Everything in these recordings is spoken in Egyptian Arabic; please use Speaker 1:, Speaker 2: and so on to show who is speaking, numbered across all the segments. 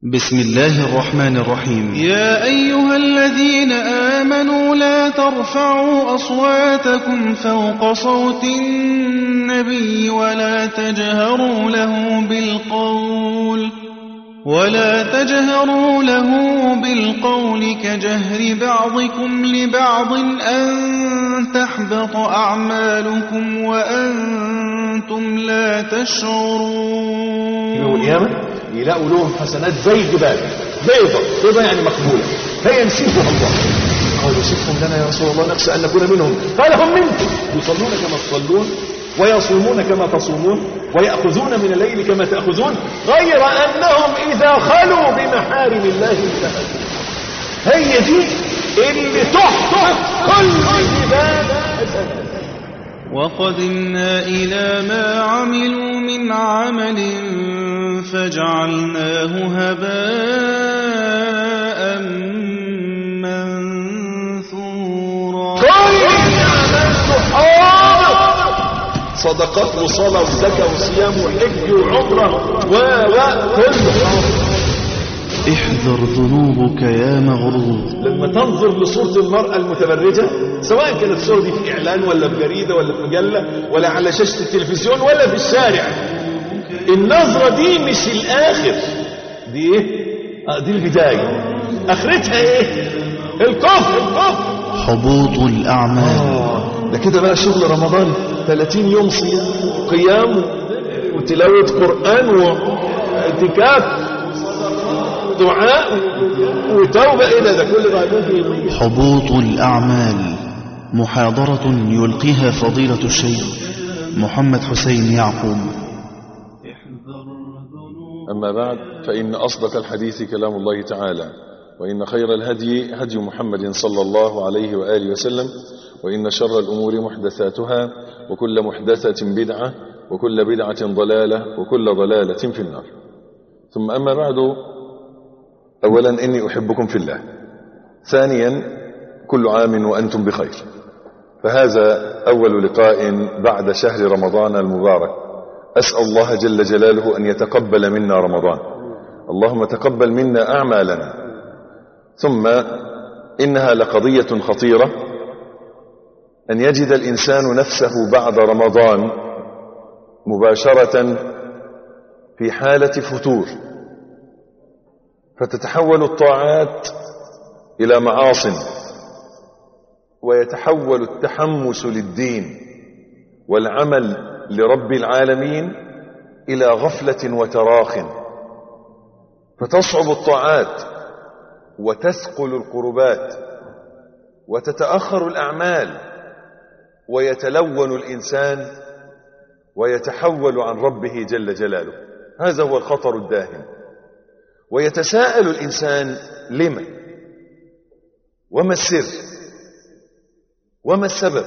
Speaker 1: بسم الله الرحمن الرحيم
Speaker 2: يا أيها الذين آمنوا لا ترفعوا أصواتكم فوق صوت النبي ولا تجهروا له بالقول ولا تجهروا له بالقول كجهر بعضكم لبعض أن تحبط أعمالكم وأنتم لا
Speaker 3: يوم
Speaker 2: تشعرون
Speaker 3: القيامة يلاقوا لهم حسنات زي الجبال بيضة بيضة يعني مقبولة فينسفها الله قالوا سفهم لنا يا رسول الله نخشى أن نكون منهم قال هم منكم يصلون كما تصلون ويصومون كما تصومون ويأخذون من الليل كما تأخذون غير أنهم إذا خلوا بمحارم الله انتهكوا هي دي اللي تحفظ كل جبال حسنات
Speaker 2: وقدمنا إلى ما عملوا من عمل فجعلناه هباء منثورا
Speaker 3: كل اللي عملته حاضر صدقات وصلاة وزكاة وصيام وحج وعمرة و و كله حاضر
Speaker 1: احذر ذنوبك يا مغرور
Speaker 3: لما تنظر لصورة المرأة المتبرجة سواء كانت الصورة دي في إعلان ولا في جريدة ولا في مجلة ولا على شاشة التلفزيون ولا في الشارع النظرة دي مش الآخر دي إيه؟ آه دي البداية آخرتها إيه؟ الكفر الكفر
Speaker 1: حبوط الأعمال
Speaker 3: آه ده كده بقى شغل رمضان 30 يوم صيام وقيام وتلاوة قرآن واعتكاف دعاء وتوبة إلى ده كل ده ممكن يضيع
Speaker 1: حبوط الأعمال محاضرة يلقيها فضيلة الشيخ محمد حسين يعقوب
Speaker 4: أما بعد فإن أصدق الحديث كلام الله تعالى وإن خير الهدي هدي محمد صلى الله عليه وآله وسلم وإن شر الأمور محدثاتها وكل محدثة بدعة وكل بدعة ضلالة وكل ضلالة في النار ثم أما بعد أولا إني أحبكم في الله ثانيا كل عام وأنتم بخير فهذا أول لقاء بعد شهر رمضان المبارك أسأل الله جل جلاله أن يتقبل منا رمضان اللهم تقبل منا أعمالنا ثم إنها لقضية خطيرة أن يجد الإنسان نفسه بعد رمضان مباشرة في حالة فتور فتتحول الطاعات إلى معاصٍ ويتحول التحمس للدين والعمل لرب العالمين إلى غفلة وتراخ فتصعب الطاعات وتثقل القربات وتتأخر الأعمال ويتلون الإنسان ويتحول عن ربه جل جلاله هذا هو الخطر الداهم ويتساءل الإنسان لما وما السر وما السبب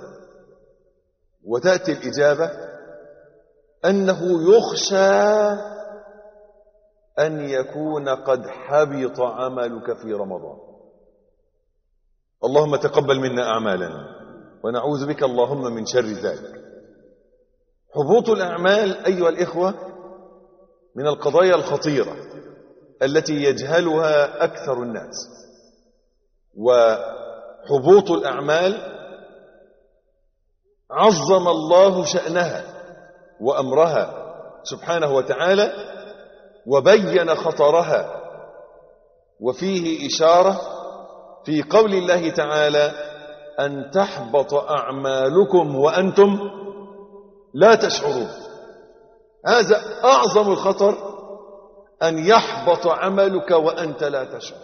Speaker 4: وتأتي الإجابة أنه يخشى أن يكون قد حبط عملك في رمضان اللهم تقبل منا أعمالنا ونعوذ بك اللهم من شر ذلك حبوط الأعمال أيها الإخوة من القضايا الخطيرة التي يجهلها أكثر الناس وحبوط الأعمال عظم الله شأنها وأمرها سبحانه وتعالى وبين خطرها وفيه إشارة في قول الله تعالى أن تحبط أعمالكم وأنتم لا تشعرون هذا أعظم الخطر أن يحبط عملك وأنت لا تشعر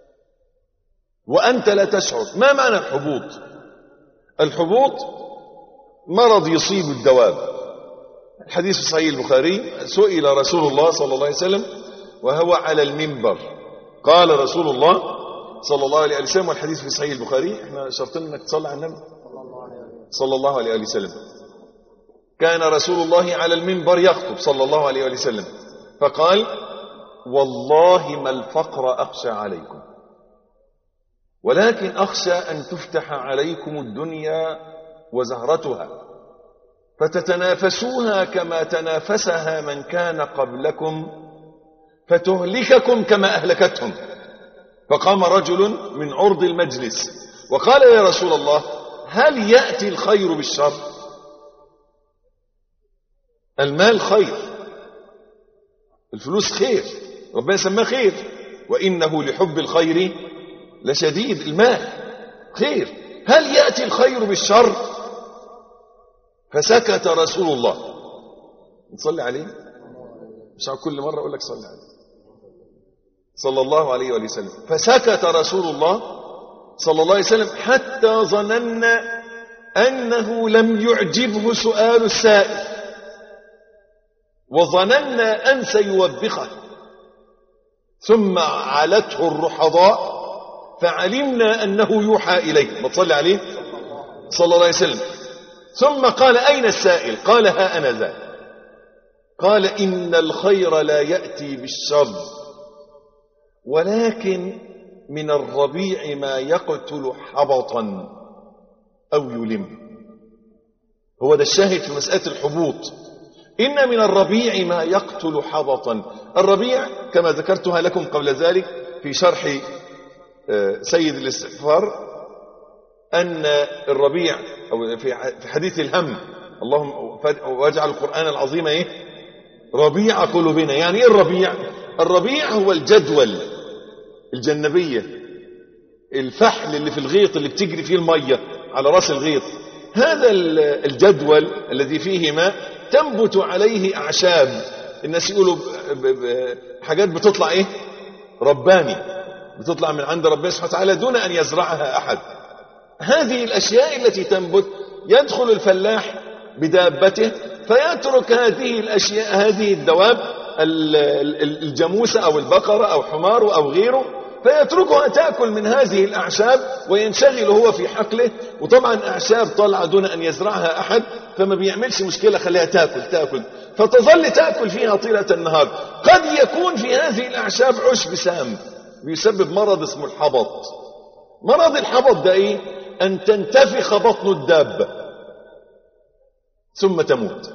Speaker 4: وأنت لا تشعر ما معنى الحبوط الحبوط مرض يصيب الدواب الحديث في صحيح البخاري سئل رسول الله صلى الله عليه وسلم وهو على المنبر قال رسول الله صلى الله عليه وسلم والحديث في صحيح البخاري احنا شرطنا انك تصلي على النبي صلى الله عليه وسلم كان رسول الله على المنبر يخطب صلى الله عليه وسلم فقال والله ما الفقر أخشى عليكم ولكن أخشى أن تفتح عليكم الدنيا وزهرتها فتتنافسوها كما تنافسها من كان قبلكم فتهلككم كما أهلكتهم فقام رجل من عرض المجلس وقال يا رسول الله هل يأتي الخير بالشر المال خير الفلوس خير ربنا سماه خير وإنه لحب الخير لشديد المال خير هل يأتي الخير بالشر فسكت رسول الله نصلي عليه مش على كل مرة أقول لك صلي عليه صلى الله عليه وآله وسلم فسكت رسول الله صلى الله عليه وسلم حتى ظننا أنه لم يعجبه سؤال السائل وظننا أن سيوبخه ثم علته الرحضاء فعلمنا أنه يوحى إليه ما تصلي عليه صلى الله عليه وسلم ثم قال أين السائل قال ها أنا ذا قال إن الخير لا يأتي بالشر ولكن من الربيع ما يقتل حبطا أو يلم هو ده الشاهد في مسألة الحبوط إن من الربيع ما يقتل حبطا الربيع كما ذكرتها لكم قبل ذلك في شرح سيد الاستغفار أن الربيع أو في حديث الهم اللهم واجعل القرآن العظيم إيه ربيع قلوبنا يعني إيه الربيع الربيع هو الجدول الجنبية الفحل اللي في الغيط اللي بتجري فيه المية على راس الغيط هذا الجدول الذي فيه ماء تنبت عليه أعشاب الناس يقولوا حاجات بتطلع إيه رباني بتطلع من عند ربنا سبحانه وتعالى دون أن يزرعها أحد هذه الأشياء التي تنبت يدخل الفلاح بدابته فيترك هذه الأشياء هذه الدواب الجاموسة أو البقرة أو حمار أو غيره فيتركها تأكل من هذه الأعشاب وينشغل هو في حقله وطبعا أعشاب طالعة دون أن يزرعها أحد فما بيعملش مشكلة خليها تأكل تأكل فتظل تأكل فيها طيلة النهار قد يكون في هذه الأعشاب عشب سام بيسبب مرض اسمه الحبط مرض الحبط ده ايه ان تنتفخ بطن الدابة ثم تموت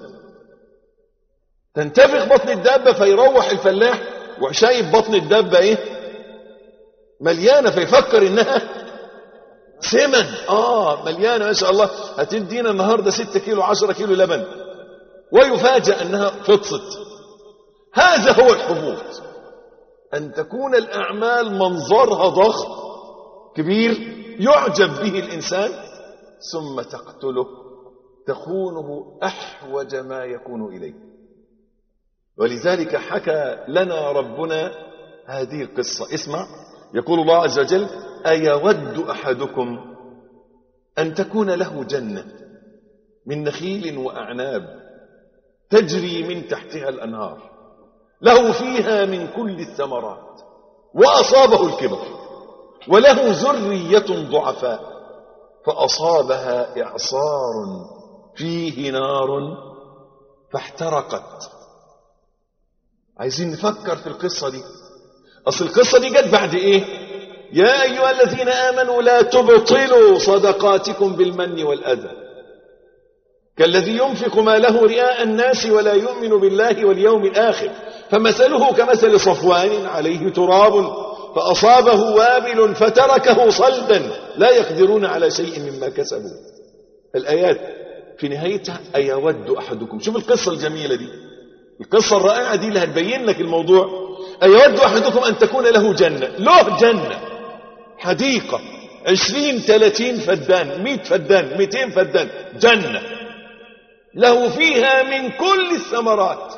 Speaker 4: تنتفخ بطن الدابة فيروح الفلاح وشايف بطن الدابة ايه مليانة فيفكر انها سمن اه مليانة ما شاء الله هتدينا النهاردة ستة كيلو عشرة كيلو لبن ويفاجأ انها فطست هذا هو الحبوط أن تكون الأعمال منظرها ضخم كبير يعجب به الإنسان ثم تقتله تخونه أحوج ما يكون إليه ولذلك حكى لنا ربنا هذه القصة اسمع يقول الله عز وجل أيود أحدكم أن تكون له جنة من نخيل وأعناب تجري من تحتها الأنهار له فيها من كل الثمرات وأصابه الكبر وله ذرية ضعفاء فأصابها إعصار فيه نار فاحترقت عايزين نفكر في القصة دي أصل القصة دي جت بعد إيه يا أيها الذين آمنوا لا تبطلوا صدقاتكم بالمن والأذى كالذي ينفق ماله رئاء الناس ولا يؤمن بالله واليوم الآخر فمثله كمثل صفوان عليه تراب فأصابه وابل فتركه صلدا لا يقدرون على شيء مما كسبوا الآيات في نهايتها أيود أحدكم شوف القصة الجميلة دي القصة الرائعة دي اللي هتبين لك الموضوع أيود أحدكم أن تكون له جنة له جنة حديقة عشرين ثلاثين فدان مئة فدان مئتين فدان جنة له فيها من كل الثمرات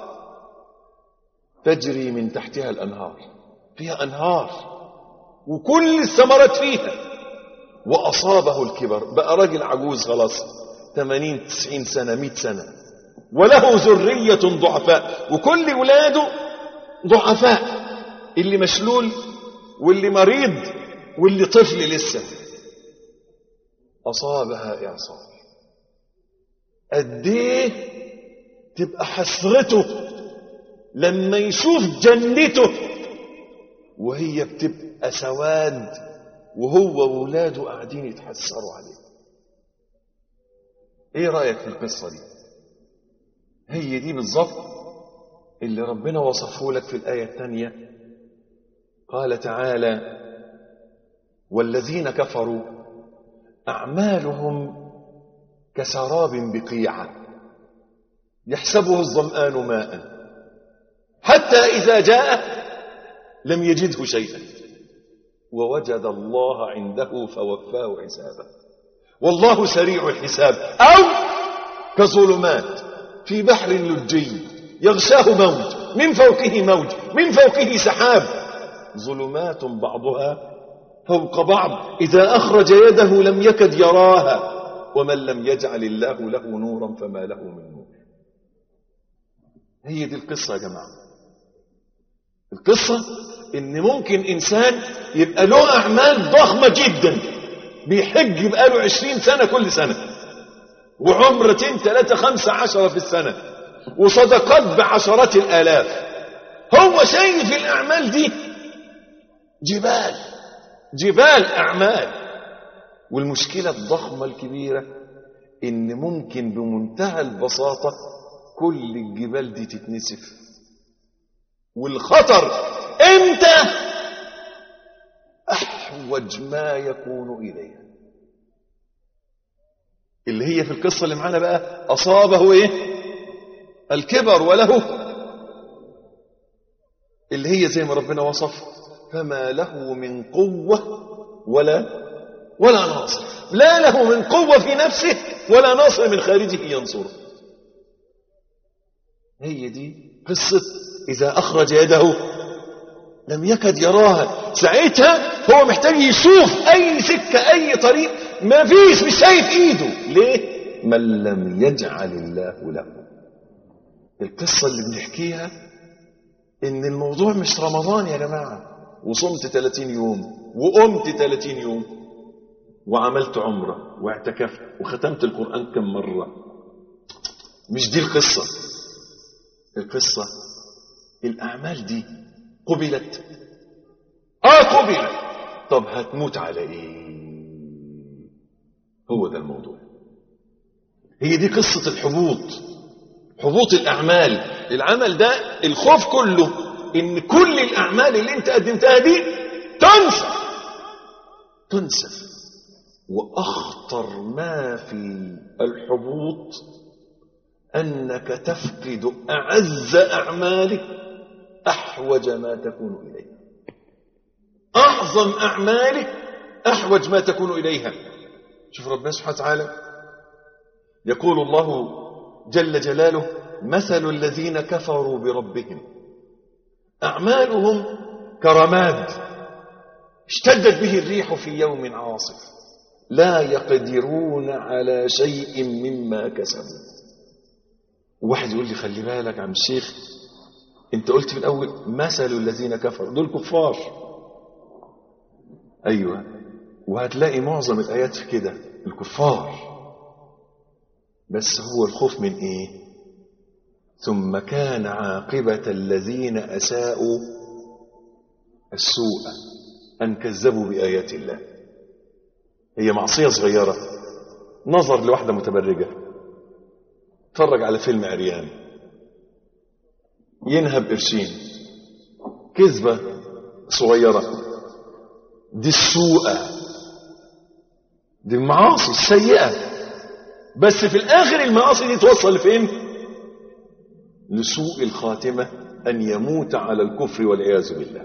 Speaker 4: تجري من تحتها الأنهار فيها أنهار وكل الثمرات فيها وأصابه الكبر بقى راجل عجوز خلاص 80 90 سنة 100 سنة وله ذرية ضعفاء وكل ولاده ضعفاء اللي مشلول واللي مريض واللي طفل لسه أصابها إعصار قد ايه تبقى حسرته لما يشوف جنته وهي بتبقى سواد وهو وولاده قاعدين يتحسروا عليه ايه رايك في القصه دي هي دي بالظبط
Speaker 3: اللي ربنا وصفه لك في الآية الثانية قال تعالى والذين كفروا أعمالهم كسراب بقيعة يحسبه الظمآن ماء حتى إذا جاء لم يجده شيئا ووجد الله عنده فوفاه حسابه والله سريع الحساب أو كظلمات في بحر لجي يغشاه موج من فوقه موج من فوقه سحاب ظلمات بعضها فوق بعض إذا أخرج يده لم يكد يراها ومن لم يجعل الله له نورا فما له من نور هي دي القصة يا جماعة القصة ان ممكن انسان يبقى له اعمال ضخمة جدا بيحج بقاله عشرين سنة كل سنة وعمرتين ثلاثة خمسة عشرة في السنة وصدقات بعشرات الالاف هو شايف الاعمال دي جبال جبال اعمال والمشكلة الضخمة الكبيرة ان ممكن بمنتهى البساطة كل الجبال دي تتنسف والخطر امتى احوج ما يكون اليها اللي هي في القصة اللي معانا بقى اصابه ايه الكبر وله اللي هي زي ما ربنا وصف فما له من قوة ولا ولا ناصر لا له من قوة في نفسه ولا ناصر من خارجه ينصره هي دي قصة إذا أخرج يده لم يكد يراها ساعتها هو محتاج يشوف أي سكة أي طريق ما فيش مش شايف إيده ليه؟ من لم يجعل الله له القصة اللي بنحكيها إن الموضوع مش رمضان يا جماعة وصمت 30 يوم وقمت 30 يوم وعملت عمرة واعتكفت وختمت القرآن كم مرة مش دي القصة القصة الأعمال دي قبلت آه قبلت طب هتموت على إيه هو ده الموضوع هي دي قصة الحبوط حبوط الأعمال العمل ده الخوف كله إن كل الأعمال اللي أنت قدمتها دي تنسف تنسف وأخطر ما في الحبوط أنك تفقد أعز أعمالك أحوج ما تكون إليه أعظم أعمالك أحوج ما تكون إليها شوف ربنا سبحانه وتعالى يقول الله جل جلاله مثل الذين كفروا بربهم أعمالهم كرماد اشتدت به الريح في يوم عاصف لا يقدرون على شيء مما كسبوا واحد يقول لي خلي بالك يا عم الشيخ انت قلت في الاول مثل الذين كفروا دول كفار ايوه وهتلاقي معظم الايات في كده الكفار بس هو الخوف من ايه ثم كان عاقبة الذين أساءوا السوء أن كذبوا بآيات الله هي معصية صغيرة نظر لواحدة متبرجة اتفرج على فيلم عريان ينهب قرشين كذبة صغيرة دي السوءة دي المعاصي السيئة بس في الآخر المعاصي دي توصل لفين لسوء الخاتمة أن يموت على الكفر والعياذ بالله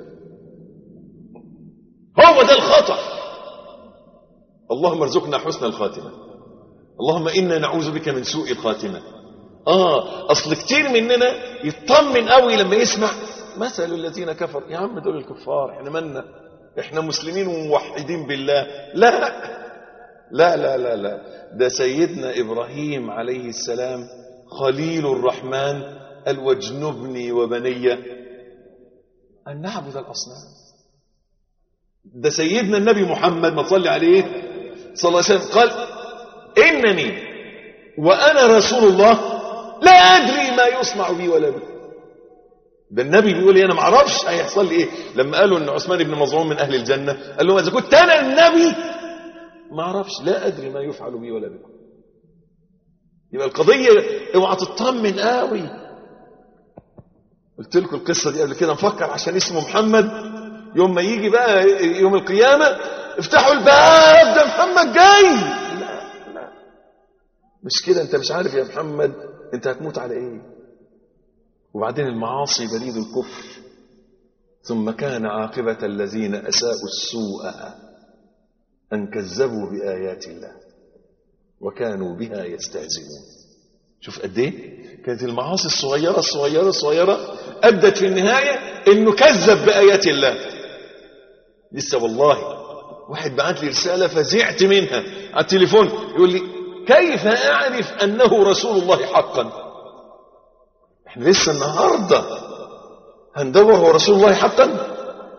Speaker 3: هو ده الخطأ اللهم ارزقنا حسن الخاتمة اللهم إنا نعوذ بك من سوء الخاتمة آه أصل كتير مننا يطمن قوي لما يسمع مثل الذين كفروا يا عم دول الكفار احنا مالنا احنا مسلمين وموحدين بالله لا لا لا لا لا ده سيدنا إبراهيم عليه السلام خليل الرحمن قال واجنبني وبني أن نعبد الأصنام ده سيدنا النبي محمد ما تصلي عليه صلى الله عليه وسلم قال إنني وأنا رسول الله لا أدري ما يصنع بي ولا بي ده النبي بيقول لي أنا ما أعرفش هيحصل لي إيه لما قالوا إن عثمان بن مظعون من أهل الجنة قال لهم إذا كنت أنا النبي ما أعرفش لا أدري ما يفعل بي ولا بكم يبقى القضية اوعى تطمن قوي قلت لكم القصة دي قبل كده نفكر عشان اسمه محمد يوم ما يجي بقى يوم القيامة افتحوا الباب ده محمد جاي لا لا مش كده انت مش عارف يا محمد انت هتموت على ايه وبعدين المعاصي بريد الكفر ثم كان عاقبة الذين أساءوا السوء أن كذبوا بآيات الله وكانوا بها يستهزئون شوف قد ايه كانت المعاصي الصغيرة الصغيرة الصغيرة أدت في النهاية إنه كذب بآيات الله لسه والله واحد بعت لي رسالة فزعت منها على التليفون يقول لي كيف أعرف أنه رسول الله حقا احنا لسه النهاردة هندور هو رسول الله حقا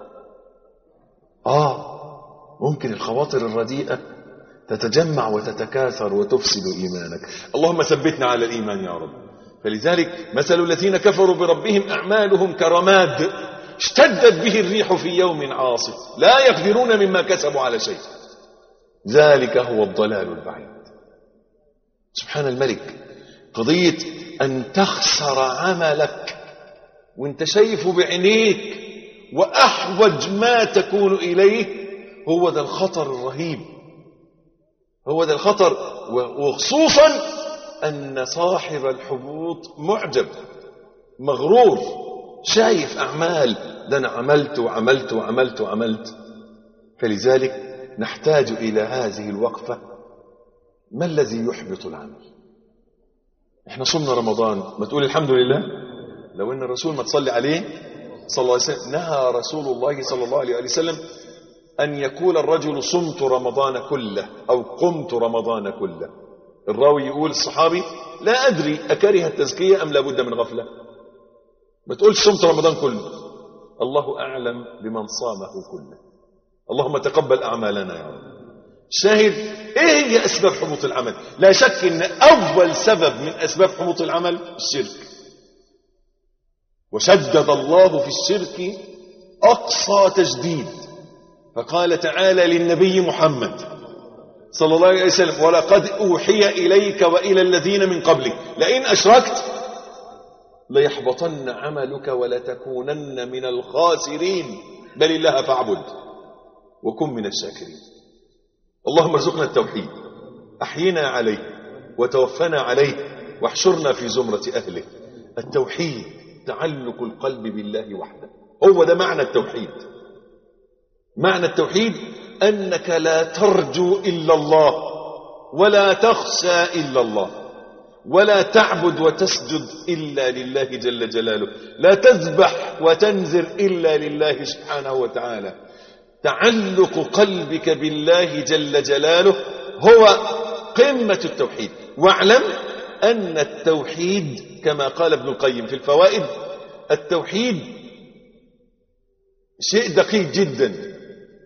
Speaker 3: آه ممكن الخواطر الرديئة تتجمع وتتكاثر وتفسد إيمانك اللهم ثبتنا على الإيمان يا رب فلذلك مثل الذين كفروا بربهم أعمالهم كرماد اشتدت به الريح في يوم عاصف لا يقدرون مما كسبوا على شيء ذلك هو الضلال البعيد سبحان الملك قضية أن تخسر عملك وانت شايفه بعينيك وأحوج ما تكون إليه هو ده الخطر الرهيب هو ده الخطر وخصوصا أن صاحب الحبوط معجب مغرور شايف أعمال ده أنا عملت وعملت وعملت وعملت فلذلك نحتاج إلى هذه الوقفة ما الذي يحبط العمل احنا صمنا رمضان ما تقول الحمد لله لو ان الرسول ما تصلي عليه صلى الله عليه وسلم نهى رسول الله صلى الله عليه وسلم أن يقول الرجل صمت رمضان كله أو قمت رمضان كله الراوي يقول الصحابي لا أدري أكره التزكية أم لابد من غفلة ما تقولش صمت رمضان كله الله أعلم بمن صامه كله اللهم تقبل أعمالنا يا رب شاهد ايه هي اسباب حبوط العمل لا شك ان اول سبب من اسباب حبوط العمل الشرك وشدد الله في الشرك اقصى تشديد فقال تعالى للنبي محمد صلى الله عليه وسلم ولقد اوحي اليك والى الذين من قبلك لئن اشركت ليحبطن عملك ولتكونن من الخاسرين بل الله فاعبد وكن من الشاكرين اللهم ارزقنا التوحيد احينا عليه وتوفنا عليه واحشرنا في زمرة اهله التوحيد تعلق القلب بالله وحده هو ده معنى التوحيد معنى التوحيد انك لا ترجو الا الله ولا تخشى الا الله ولا تعبد وتسجد الا لله جل جلاله لا تذبح وتنذر الا لله سبحانه وتعالى تعلق قلبك بالله جل جلاله هو قمة التوحيد واعلم أن التوحيد كما قال ابن القيم في الفوائد التوحيد شيء دقيق جدا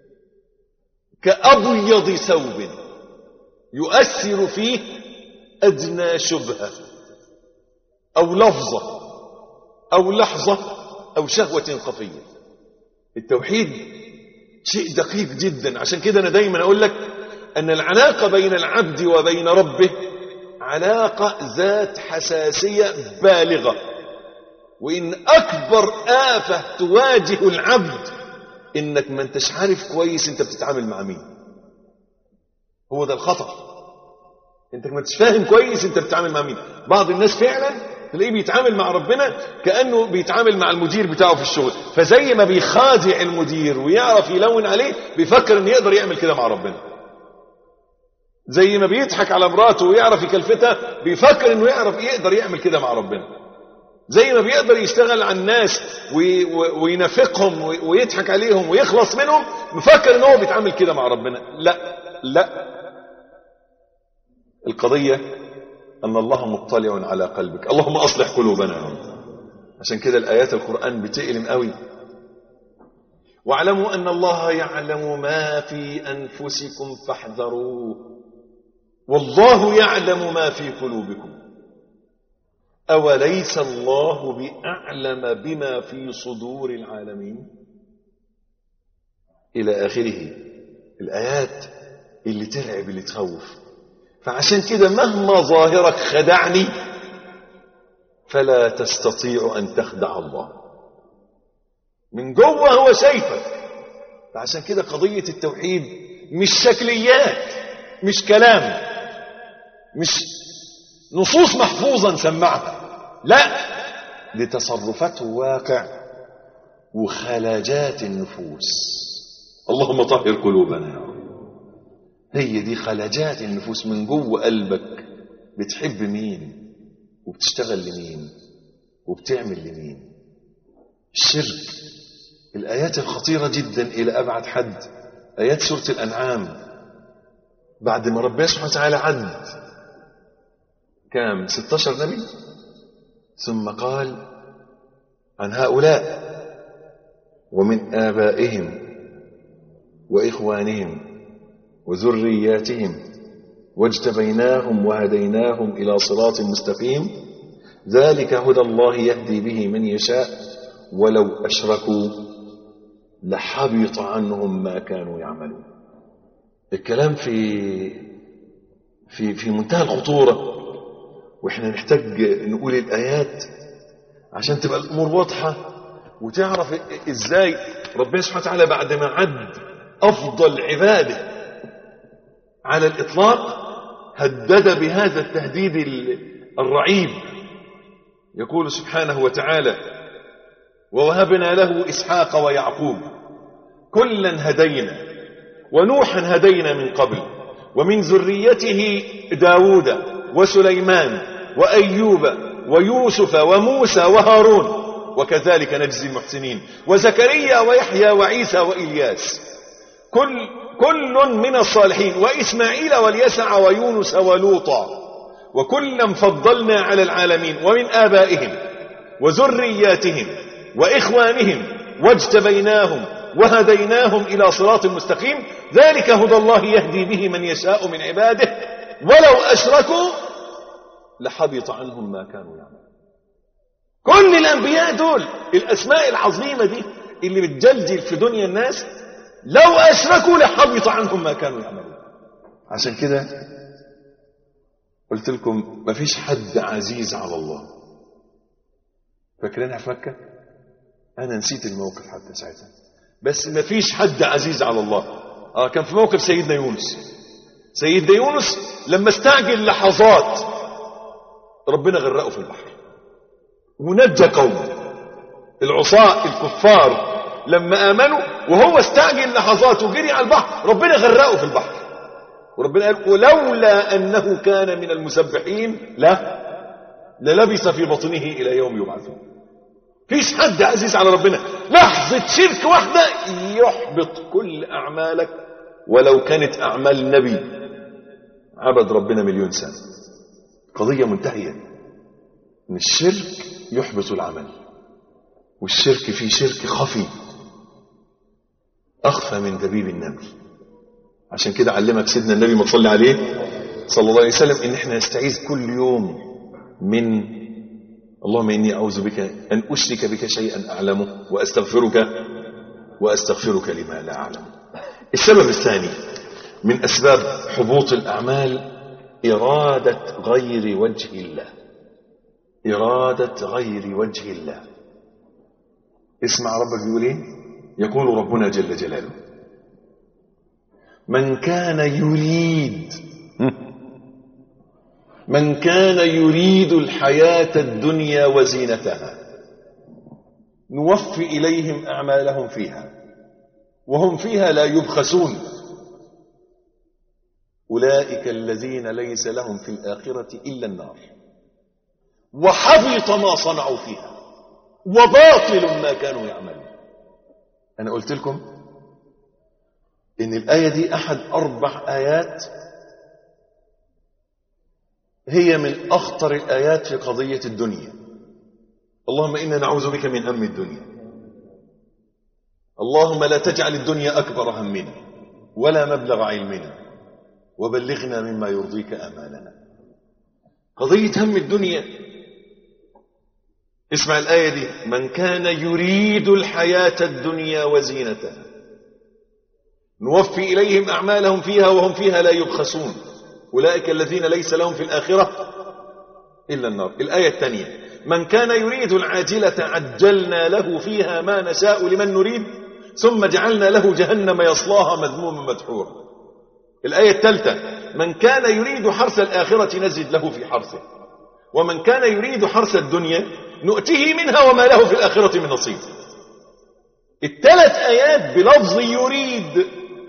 Speaker 3: كأبيض ثوب يؤثر فيه أدنى شبهة أو لفظة أو لحظة أو شهوة خفية التوحيد شيء دقيق جدا عشان كده أنا دايما أقول لك أن العلاقة بين العبد وبين ربه علاقة ذات حساسية بالغة وإن أكبر آفة تواجه العبد إنك ما انتش عارف كويس أنت بتتعامل مع مين هو ده الخطر أنت ما انتش فاهم كويس أنت بتتعامل مع مين بعض الناس فعلا تلاقيه بيتعامل مع ربنا كأنه بيتعامل مع المدير بتاعه في الشغل فزي ما بيخادع المدير ويعرف يلون عليه بيفكر انه يقدر يعمل كده مع ربنا زي ما بيضحك على مراته ويعرف يكلفتها بيفكر انه يعرف يقدر يعمل كده مع ربنا زي ما بيقدر يشتغل على الناس وينافقهم ويضحك عليهم ويخلص منهم مفكر ان هو بيتعامل كده مع ربنا لا لا القضية أن الله مطلع على قلبك اللهم أصلح قلوبنا يا رب عشان كده الآيات القرآن بتألم قوي واعلموا أن الله يعلم ما في أنفسكم فاحذروه والله يعلم ما في قلوبكم أوليس الله بأعلم بما في صدور العالمين إلى آخره الآيات اللي ترعب اللي تخوف فعشان كده مهما ظاهرك خدعني فلا تستطيع أن تخدع الله من جوه هو شايفك فعشان كده قضية التوحيد مش شكليات مش كلام مش نصوص محفوظة نسمعها لا دي تصرفات واقع وخلاجات النفوس اللهم طهر قلوبنا يا رب هي دي خلاجات النفوس من جوه قلبك بتحب مين وبتشتغل لمين وبتعمل لمين الشرك الآيات الخطيرة جدا إلى أبعد حد آيات سورة الأنعام بعد ما ربنا سبحانه وتعالى عد كام 16 نبي ثم قال عن هؤلاء ومن آبائهم وإخوانهم وذرياتهم واجتبيناهم وهديناهم إلى صراط مستقيم ذلك هدى الله يهدي به من يشاء ولو أشركوا لحبط عنهم ما كانوا يعملون الكلام في في في منتهى الخطورة واحنا نحتاج نقول الآيات عشان تبقى الأمور واضحة وتعرف ازاي ربنا سبحانه وتعالى بعد ما عد أفضل عباده على الإطلاق هدد بهذا التهديد الرعيب يقول سبحانه وتعالى ووهبنا له إسحاق ويعقوب كلا هدينا ونوحا هدينا من قبل ومن ذريته داود وسليمان وأيوب ويوسف وموسى وهارون وكذلك نجزي المحسنين وزكريا ويحيى وعيسى وإلياس كل كل من الصالحين وإسماعيل واليسع ويونس ولوطا وكلا فضلنا على العالمين ومن آبائهم وذرياتهم وإخوانهم واجتبيناهم وهديناهم إلى صراط مستقيم ذلك هدى الله يهدي به من يشاء من عباده ولو أشركوا لحبط عنهم ما كانوا يعملون كل الأنبياء دول الأسماء العظيمة دي اللي بتجلجل في دنيا الناس لو أشركوا لحبط عنهم ما كانوا يعملون عشان كده قلت لكم مفيش حد عزيز على الله فاكرينها في مكة أنا نسيت الموقف حتى ساعتها بس مفيش حد عزيز على الله آه كان في موقف سيدنا يونس سيدنا يونس لما استعجل لحظات ربنا غرقه في البحر ونجى قومه العصاة الكفار لما آمنوا وهو استعجل لحظات وجري على البحر ربنا غرقه في البحر وربنا قال ولولا أنه كان من المسبحين لا للبث في بطنه إلى يوم يبعثون فيش حد عزيز على ربنا لحظة شرك واحدة يحبط كل أعمالك ولو كانت أعمال نبي عبد ربنا مليون سنة قضية منتهية ان الشرك يحبط العمل والشرك فيه شرك خفي أخفى من دبيب النمل عشان كده علمك سيدنا النبي ما تصلي عليه صلى الله عليه وسلم ان احنا نستعيذ كل يوم من اللهم اني اعوذ بك ان اشرك بك شيئا اعلمه واستغفرك واستغفرك لما لا اعلم السبب الثاني من اسباب حبوط الاعمال اراده غير وجه الله اراده غير وجه الله اسمع ربك بيقول ايه يقول ربنا جل جلاله من كان يريد من كان يريد الحياة الدنيا وزينتها نوفي إليهم أعمالهم فيها وهم فيها لا يبخسون أولئك الذين ليس لهم في الآخرة إلا النار وحبط ما صنعوا فيها وباطل ما كانوا يعملون أنا قلت لكم إن الآية دي أحد أربع آيات هي من أخطر الآيات في قضية الدنيا اللهم إنا نعوذ بك من هم الدنيا اللهم لا تجعل الدنيا أكبر همنا ولا مبلغ علمنا وبلغنا مما يرضيك آمالنا قضية هم الدنيا اسمع الآية دي من كان يريد الحياة الدنيا وزينتها نوفي إليهم أعمالهم فيها وهم فيها لا يبخسون أولئك الذين ليس لهم في الآخرة إلا النار الآية الثانية من كان يريد العاجلة عجلنا له فيها ما نشاء لمن نريد ثم جعلنا له جهنم يصلاها مذموما مدحورا الآية الثالثة من كان يريد حرث الآخرة نزد له في حرثه ومن كان يريد حرث الدنيا نؤته منها وما له في الآخرة من نصيب الثلاث آيات بلفظ يريد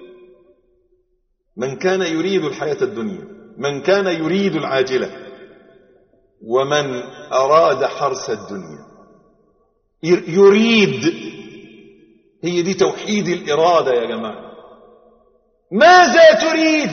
Speaker 3: من كان يريد الحياة الدنيا من كان يريد العاجلة ومن أراد حرث الدنيا يريد هي دي توحيد الإرادة يا جماعة ماذا تريد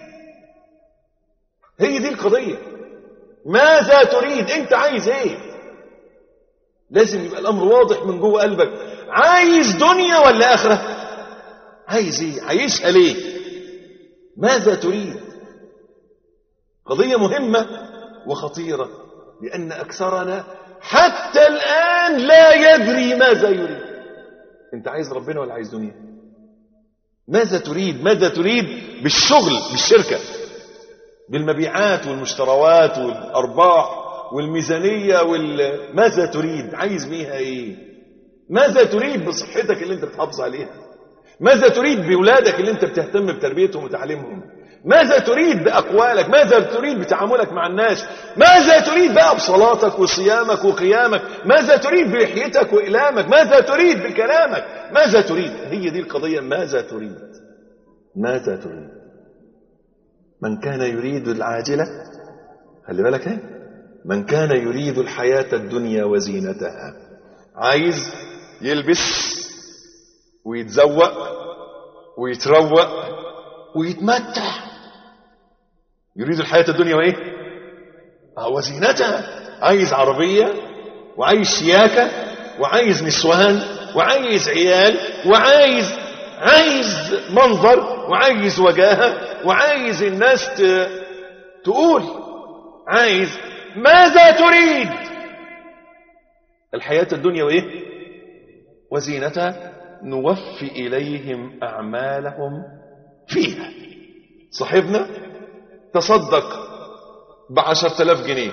Speaker 3: هي دي القضية ماذا تريد انت عايز ايه لازم يبقى الامر واضح من جوه قلبك عايز دنيا ولا اخره عايز ايه عايزها ليه ماذا تريد قضيه مهمه وخطيره لان اكثرنا حتى الان لا يدري ماذا يريد انت عايز ربنا ولا عايز دنيا ماذا تريد ماذا تريد بالشغل بالشركه بالمبيعات والمشتروات والارباح والميزانيه وال... ماذا تريد عايز بيها ايه ماذا تريد بصحتك اللي انت بتحافظ عليها ماذا تريد باولادك اللي انت بتهتم بتربيتهم وتعليمهم ماذا تريد باقوالك ماذا تريد بتعاملك مع الناس ماذا تريد بقى بصلاتك وصيامك وقيامك ماذا تريد بلحيتك واقلامك ماذا تريد بكلامك ماذا تريد هي دي القضيه ماذا تريد ماذا تريد من كان يريد العاجله خلي بالك ايه من كان يريد الحياه الدنيا وزينتها عايز يلبس ويتزوق ويتروق ويتمتع يريد الحياة الدنيا وايه آه، وزينتها عايز عربية وعايز شياكة وعايز نسوان وعايز عيال وعايز عايز منظر وعايز وجاهة وعايز الناس ت... تقول عايز ماذا تريد الحياة الدنيا وايه وزينتها نوفي إليهم أعمالهم فيها صاحبنا تصدق بعشرة آلاف جنيه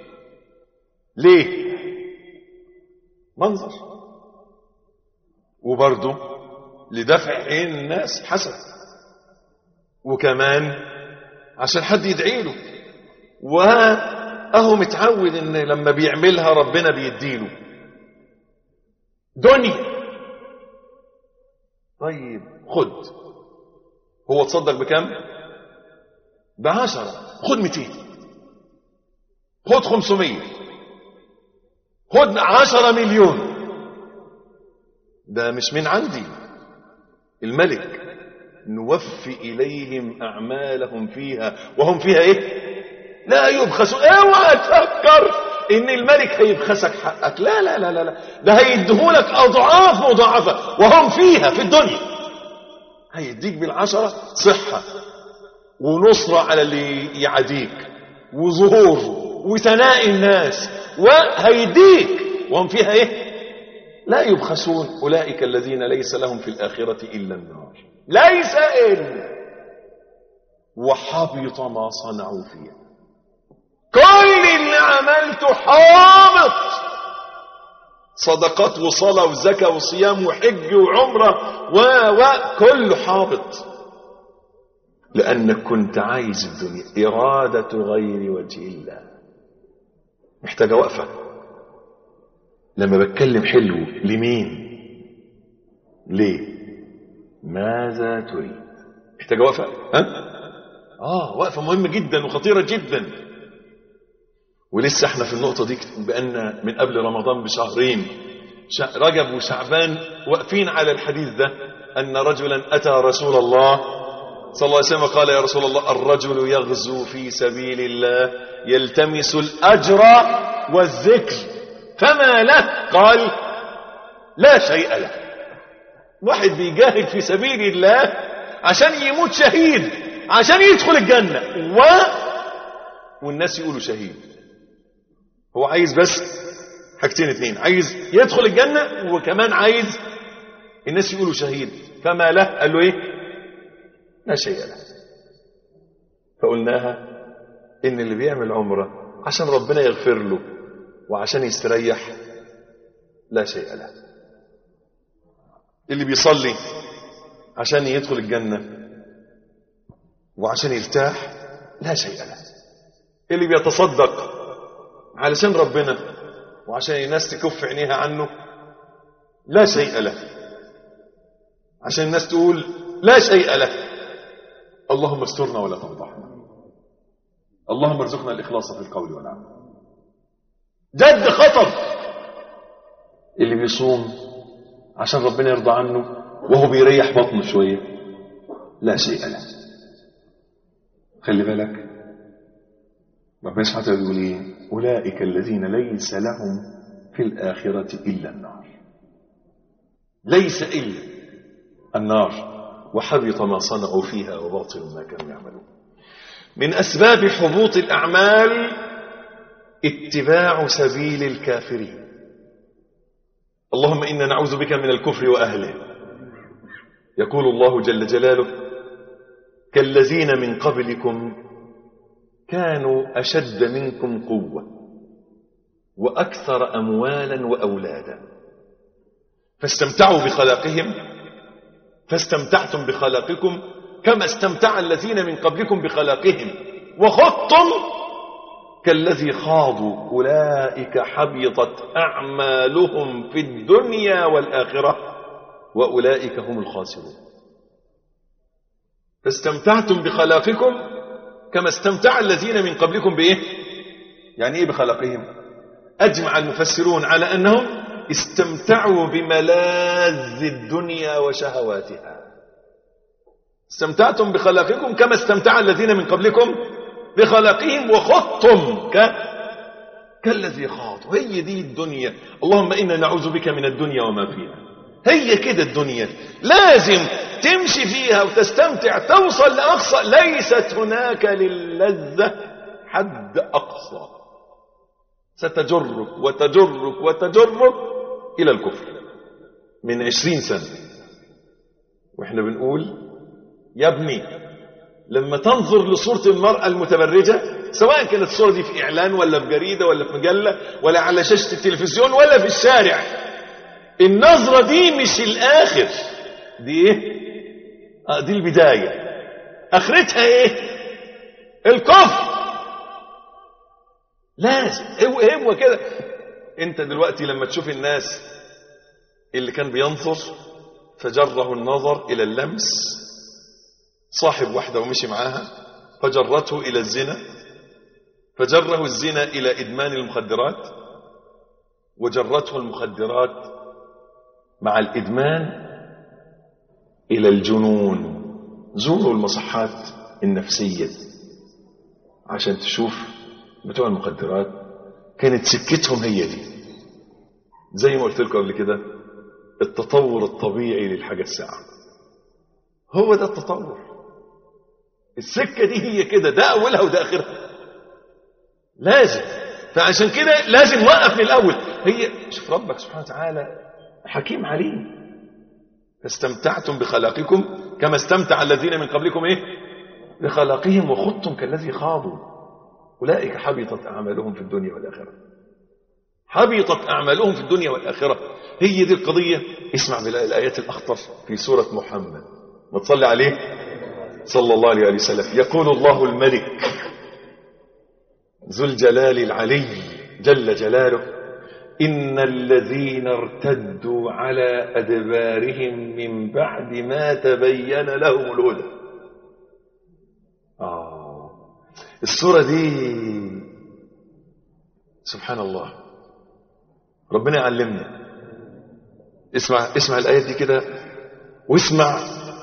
Speaker 3: ليه منظر وبرضه لدفع عين الناس حسن وكمان عشان حد يدعي له وأهو متعود ان لما بيعملها ربنا بيديله دنيا طيب خد هو تصدق بكم بعشرة خد 200 خد 500 خد 10 مليون ده مش من عندي الملك نوفي إليهم أعمالهم فيها وهم فيها إيه لا يبخسوا اوعى تفكر ان الملك هيبخسك حقك لا لا لا لا لا ده هيديهولك اضعاف مضاعفه وهم فيها في الدنيا هيديك بالعشره صحه ونصره على اللي يعاديك وظهور وثناء الناس وهيديك وهم فيها ايه لا يبخسون اولئك الذين ليس لهم في الاخره الا النار ليس الا وحبط ما صنعوا فيها كل اللي عملته حامط صدقات وصلاة وزكاة وصيام وحج وعمرة و و كله حابط لأنك كنت عايز الدنيا إرادة غير وجه الله محتاجة وقفة لما بتكلم حلو لمين ليه ماذا تريد محتاجة وقفة ها آه وقفة مهمة جدا وخطيرة جدا ولسه احنا في النقطة دي بأن من قبل رمضان بشهرين رجب وشعبان واقفين على الحديث ده أن رجلا أتى رسول الله صلى الله عليه وسلم قال يا رسول الله الرجل يغزو في سبيل الله يلتمس الأجر والذكر فما له قال لا شيء له واحد بيجاهد في سبيل الله عشان يموت شهيد عشان يدخل الجنة و والناس يقولوا شهيد هو عايز بس حاجتين اتنين عايز يدخل الجنة وكمان عايز الناس يقولوا شهيد فما له قال له ايه لا شيء له فقلناها ان اللي بيعمل عمرة عشان ربنا يغفر له وعشان يستريح لا شيء له اللي بيصلي عشان يدخل الجنة وعشان يرتاح لا شيء له اللي بيتصدق علشان ربنا وعشان الناس تكف عينيها عنه لا شيء له عشان الناس تقول لا شيء له اللهم استرنا ولا تفضحنا اللهم ارزقنا الإخلاص في القول والعمل جد خطر اللي بيصوم عشان ربنا يرضى عنه وهو بيريح بطنه شوية لا شيء له خلي بالك ربنا سبحانه وتعالى يقول ايه أولئك الذين ليس لهم في الآخرة إلا النار ليس إلا النار وحبط ما صنعوا فيها وباطل ما كانوا يعملون من أسباب حبوط الأعمال اتباع سبيل الكافرين اللهم إنا نعوذ بك من الكفر وأهله يقول الله جل جلاله كالذين من قبلكم كانوا أشد منكم قوة وأكثر أموالا وأولادا فاستمتعوا بخلاقهم فاستمتعتم بخلاقكم كما استمتع الذين من قبلكم بخلاقهم وخضتم كالذي خاضوا أولئك حبطت أعمالهم في الدنيا والآخرة وأولئك هم الخاسرون فاستمتعتم بخلاقكم كما استمتع الذين من قبلكم بإيه يعني إيه بخلاقهم أجمع المفسرون على أنهم استمتعوا بملاذ الدنيا وشهواتها استمتعتم بخلاقكم كما استمتع الذين من قبلكم بخلاقهم وخضتم ك... كالذي خاض هي دي الدنيا اللهم إنا نعوذ بك من الدنيا وما فيها هي كده الدنيا لازم تمشي فيها وتستمتع توصل لأقصى ليست هناك للذة حد أقصى ستجرك وتجرك وتجرك إلى الكفر من عشرين سنة وإحنا بنقول يا ابني لما تنظر لصورة المرأة المتبرجة سواء كانت الصورة دي في إعلان ولا في جريدة ولا في مجلة ولا على شاشة التلفزيون ولا في الشارع النظرة دي مش الآخر دي إيه؟ آه دي البداية آخرتها إيه؟ الكفر لازم هو هو كده انت دلوقتي لما تشوف الناس اللي كان بينظر فجره النظر الى اللمس صاحب واحدة ومشي معاها فجرته الى الزنا فجره الزنا الى ادمان المخدرات وجرته المخدرات مع الادمان الى الجنون زوروا المصحات النفسية عشان تشوف بتوع المخدرات كانت سكتهم هي دي زي ما قلت لكم قبل كده التطور الطبيعي للحاجة الساعة هو ده التطور السكة دي هي كده ده أولها وده آخرها لازم فعشان كده لازم نوقف من الأول هي شوف ربك سبحانه وتعالى حكيم عليم فاستمتعتم بخلاقكم كما استمتع الذين من قبلكم ايه بخلاقهم وخضتم كالذي خاضوا أولئك حبطت أعمالهم في الدنيا والآخرة حبطت أعمالهم في الدنيا والآخرة هي دي القضية اسمع بالآيات الأخطر في سورة محمد ما تصلي عليه صلى الله عليه وسلم يقول الله الملك ذو الجلال العلي جل جلاله إن الذين ارتدوا على أدبارهم من بعد ما تبين لهم الهدى آه السورة دي سبحان الله ربنا يعلمنا اسمع اسمع الآيات دي كده واسمع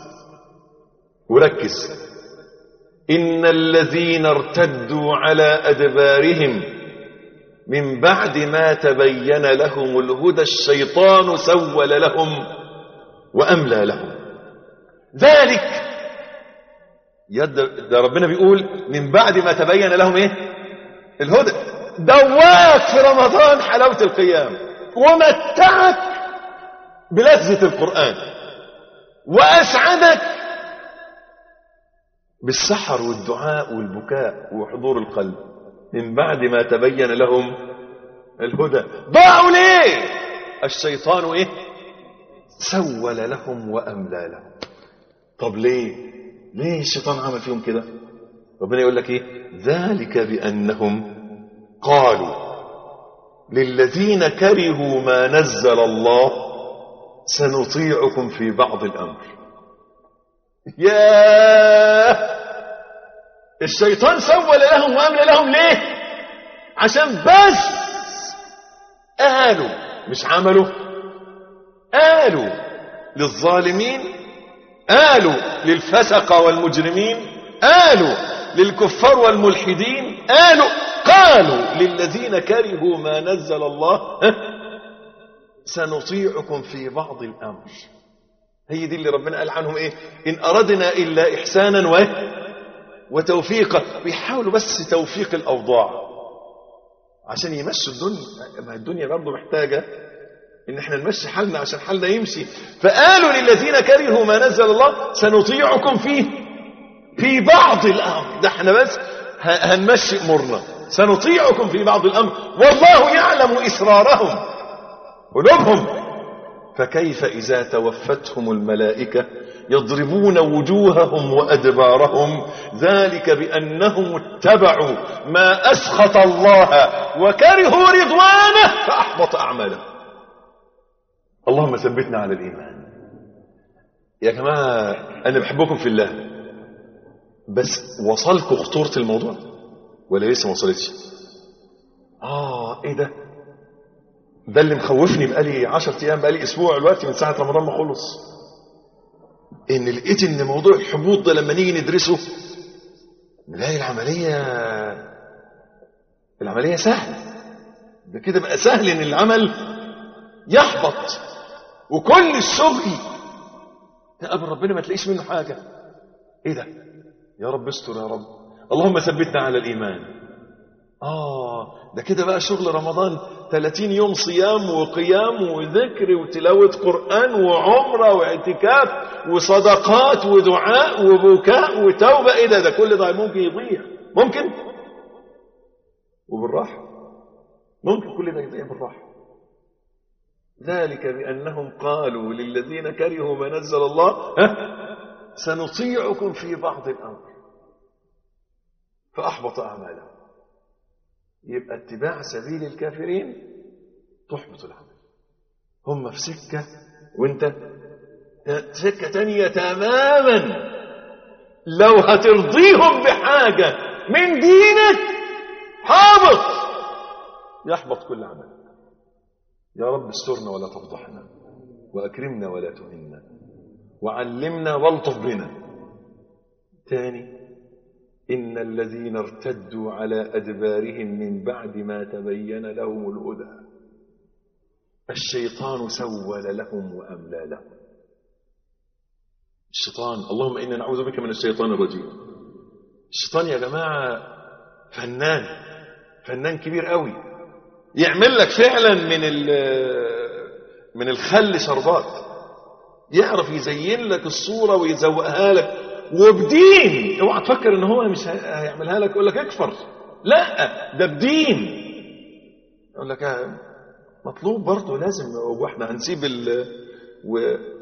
Speaker 3: وركز إن الذين ارتدوا على أدبارهم من بعد ما تبين لهم الهدى الشيطان سول لهم وأملى لهم ذلك يد ده ربنا بيقول من بعد ما تبين لهم ايه الهدى دواك في رمضان حلاوة القيام ومتعك بلذة القرآن وأسعدك بالسحر والدعاء والبكاء وحضور القلب من بعد ما تبين لهم الهدى ضاعوا ليه الشيطان ايه سول لهم واملى لهم طب ليه ليه الشيطان عمل فيهم كده ربنا يقول لك ايه ذلك بانهم قالوا للذين كرهوا ما نزل الله سنطيعكم في بعض الامر ياه الشيطان سول لهم واملى لهم ليه عشان بس قالوا مش عملوا قالوا للظالمين قالوا للفسق والمجرمين قالوا للكفار والملحدين قالوا قالوا للذين كرهوا ما نزل الله ها؟ سنطيعكم في بعض الامر هي دي اللي ربنا قال عنهم ايه ان اردنا الا احسانا و وتوفيقا بيحاولوا بس توفيق الاوضاع عشان يمشوا الدنيا ما الدنيا برضه محتاجه ان احنا نمشي حالنا عشان حالنا يمشي فقالوا للذين كرهوا ما نزل الله سنطيعكم فيه في بعض الامر ده احنا بس ه- هنمشي امورنا سنطيعكم في بعض الامر والله يعلم اسرارهم قلوبهم فكيف اذا توفتهم الملائكه يضربون وجوههم وادبارهم ذلك بانهم اتبعوا ما اسخط الله وكرهوا رضوانه فاحبط اعمالهم اللهم ثبتنا على الايمان يا جماعه انا بحبكم في الله بس وصلكم خطوره الموضوع ولا لسه ما وصلتش اه ايه ده ده اللي مخوفني بقالي 10 ايام بقالي اسبوع دلوقتي من ساعه رمضان ما خلص ان لقيت ان موضوع الحبوط ده لما نيجي ندرسه نلاقي العمليه العمليه سهله ده كده بقى سهل ان العمل يحبط وكل الشغل تقابل ربنا ما تلاقيش منه حاجه ايه ده يا رب استر يا رب اللهم ثبتنا على الايمان آه ده كده بقى شغل رمضان 30 يوم صيام وقيام وذكر وتلاوة قرآن وعمرة واعتكاف وصدقات ودعاء وبكاء وتوبة إيه ده ده كل ده ممكن يضيع ممكن وبالراحة ممكن كل ده يضيع بالراحة ذلك بأنهم قالوا للذين كرهوا ما نزل الله ها سنطيعكم في بعض الأمر فأحبط أعمالهم يبقى اتباع سبيل الكافرين تحبط العمل هم في سكة وانت سكة تانية تماما لو هترضيهم بحاجة من دينك هابط يحبط كل عمل يا رب استرنا ولا تفضحنا وأكرمنا ولا تهنا وعلمنا والطف بنا تاني إن الذين ارتدوا على أدبارهم من بعد ما تبين لهم الهدى الشيطان سول لهم وأملى لهم الشيطان اللهم إنا نعوذ بك من الشيطان الرجيم الشيطان يا جماعة فنان فنان كبير قوي يعمل لك فعلا من من الخل شربات يعرف يزين لك الصورة ويزوقها لك وبدين اوعى تفكر ان هو مش هيعملها لك يقول لك اكفر لا ده بدين يقول لك آه، مطلوب برضه لازم هو احنا هنسيب ال و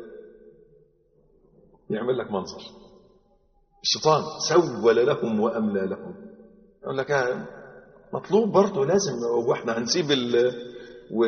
Speaker 3: يعمل لك منظر الشيطان سول لهم واملى لهم يقول لك آه، مطلوب برضه لازم هو احنا هنسيب ال و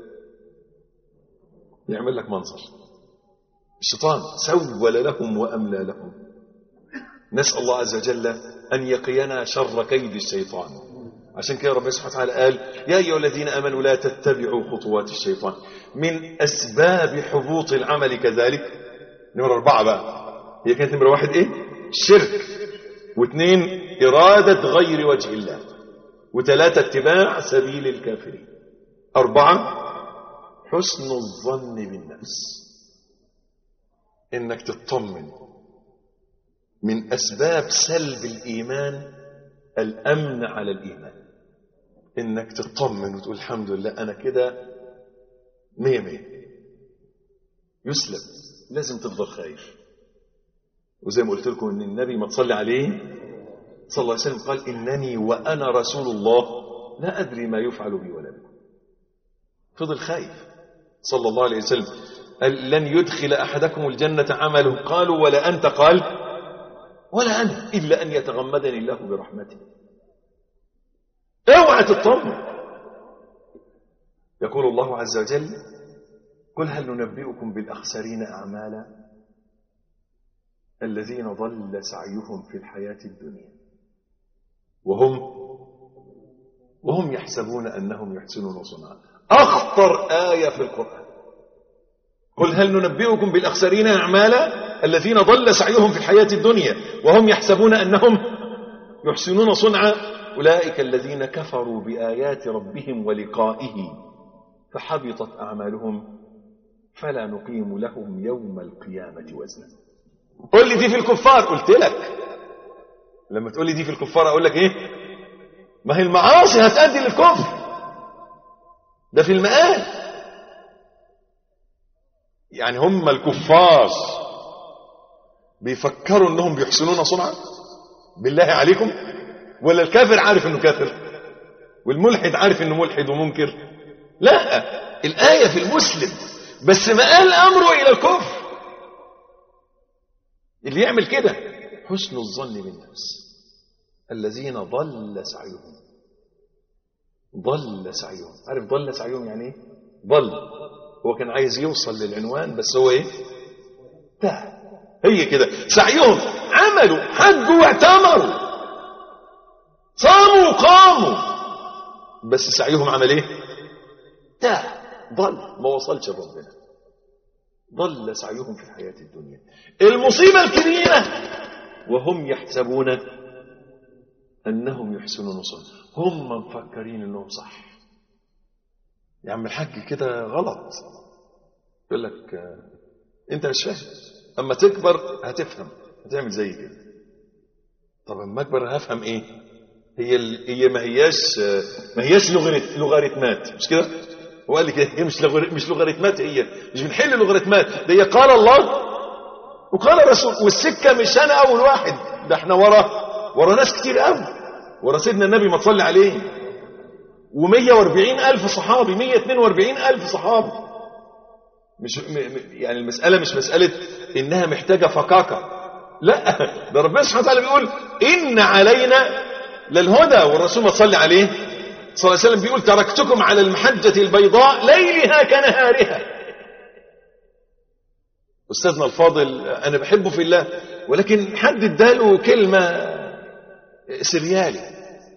Speaker 3: يعمل لك منظر الشيطان سول لهم واملى لهم نسأل الله عز وجل أن يقينا شر كيد الشيطان عشان كده ربنا سبحانه وتعالى قال يا أيها الذين آمنوا لا تتبعوا خطوات الشيطان من أسباب حبوط العمل كذلك نمرة أربعة بقى هي كانت نمرة واحد إيه الشرك واثنين إرادة غير وجه الله وثلاثة اتباع سبيل الكافرين أربعة حسن الظن بالنفس إنك تطمن من أسباب سلب الإيمان الأمن على الإيمان إنك تطمن وتقول الحمد لله أنا كده مية مية يسلب لازم تفضل خايف وزي ما قلت لكم إن النبي ما تصلي عليه صلى الله عليه وسلم قال إنني وأنا رسول الله لا أدري ما يفعل بي ولا بكم
Speaker 4: فضل خايف صلى الله عليه وسلم قال لن يدخل أحدكم الجنة عمله قالوا ولا أنت قال ولا أنا إلا أن يتغمدني الله برحمته اوعى تطمن يقول الله عز وجل قل هل ننبئكم بالأخسرين أعمالا الذين ضل سعيهم في الحياة الدنيا وهم وهم يحسبون أنهم يحسنون صنعا أخطر آية في القرآن قل هل ننبئكم بالأخسرين أعمالا الذين ضل سعيهم في الحياة الدنيا وهم يحسبون أنهم يحسنون صنعا أولئك الذين كفروا بآيات ربهم ولقائه فحبطت أعمالهم فلا نقيم لهم يوم القيامة وزنا قل لي دي في الكفار قلت لك لما تقول لي دي في الكفار أقول لك إيه ما هي المعاصي هتأدي للكفر ده في المآل يعني هم الكفار بيفكروا انهم بيحسنون صنعا بالله عليكم ولا الكافر عارف انه كافر والملحد عارف انه ملحد ومنكر لا الآية في المسلم بس مآل أمره إلى الكفر اللي يعمل كده حسن الظن بالنفس الذين ضل سعيهم ضل سعيهم عارف ضل سعيهم يعني ايه ضل هو كان عايز يوصل للعنوان بس هو ايه تاه هي كده سعيهم عملوا حجوا واعتمروا صاموا وقاموا بس سعيهم عمل ايه تاه ضل ما وصلش لربنا ضل سعيهم في الحياة الدنيا المصيبة الكبيرة وهم يحسبون أنهم يحسنون صنعا هم مفكرين أنهم صح يا عم الحاج كده غلط يقول لك آه، أنت مش فاهم أما تكبر هتفهم هتعمل زي كده طب أما أكبر هفهم إيه هي ال... هي ما هياش آه، ما هياش لغريت... لوغاريتمات مش كده هو قال لي كده هي مش لغر... مش لوغاريتمات هي مش بنحل لوغاريتمات ده هي قال الله وقال الرسول والسكه مش انا اول واحد ده احنا ورا ورا ناس كتير قوي ورا سيدنا النبي ما تصلي عليه و140 ألف صحابي 142 ألف صحابي مش م... م... يعني المسألة مش مسألة إنها محتاجة فكاكة لا ده ربنا سبحانه وتعالى بيقول إن علينا للهدى والرسول ما تصلي عليه صلى الله عليه وسلم بيقول تركتكم على المحجة البيضاء ليلها كنهارها أستاذنا الفاضل أنا بحبه في الله ولكن حد اداله كلمة سريالي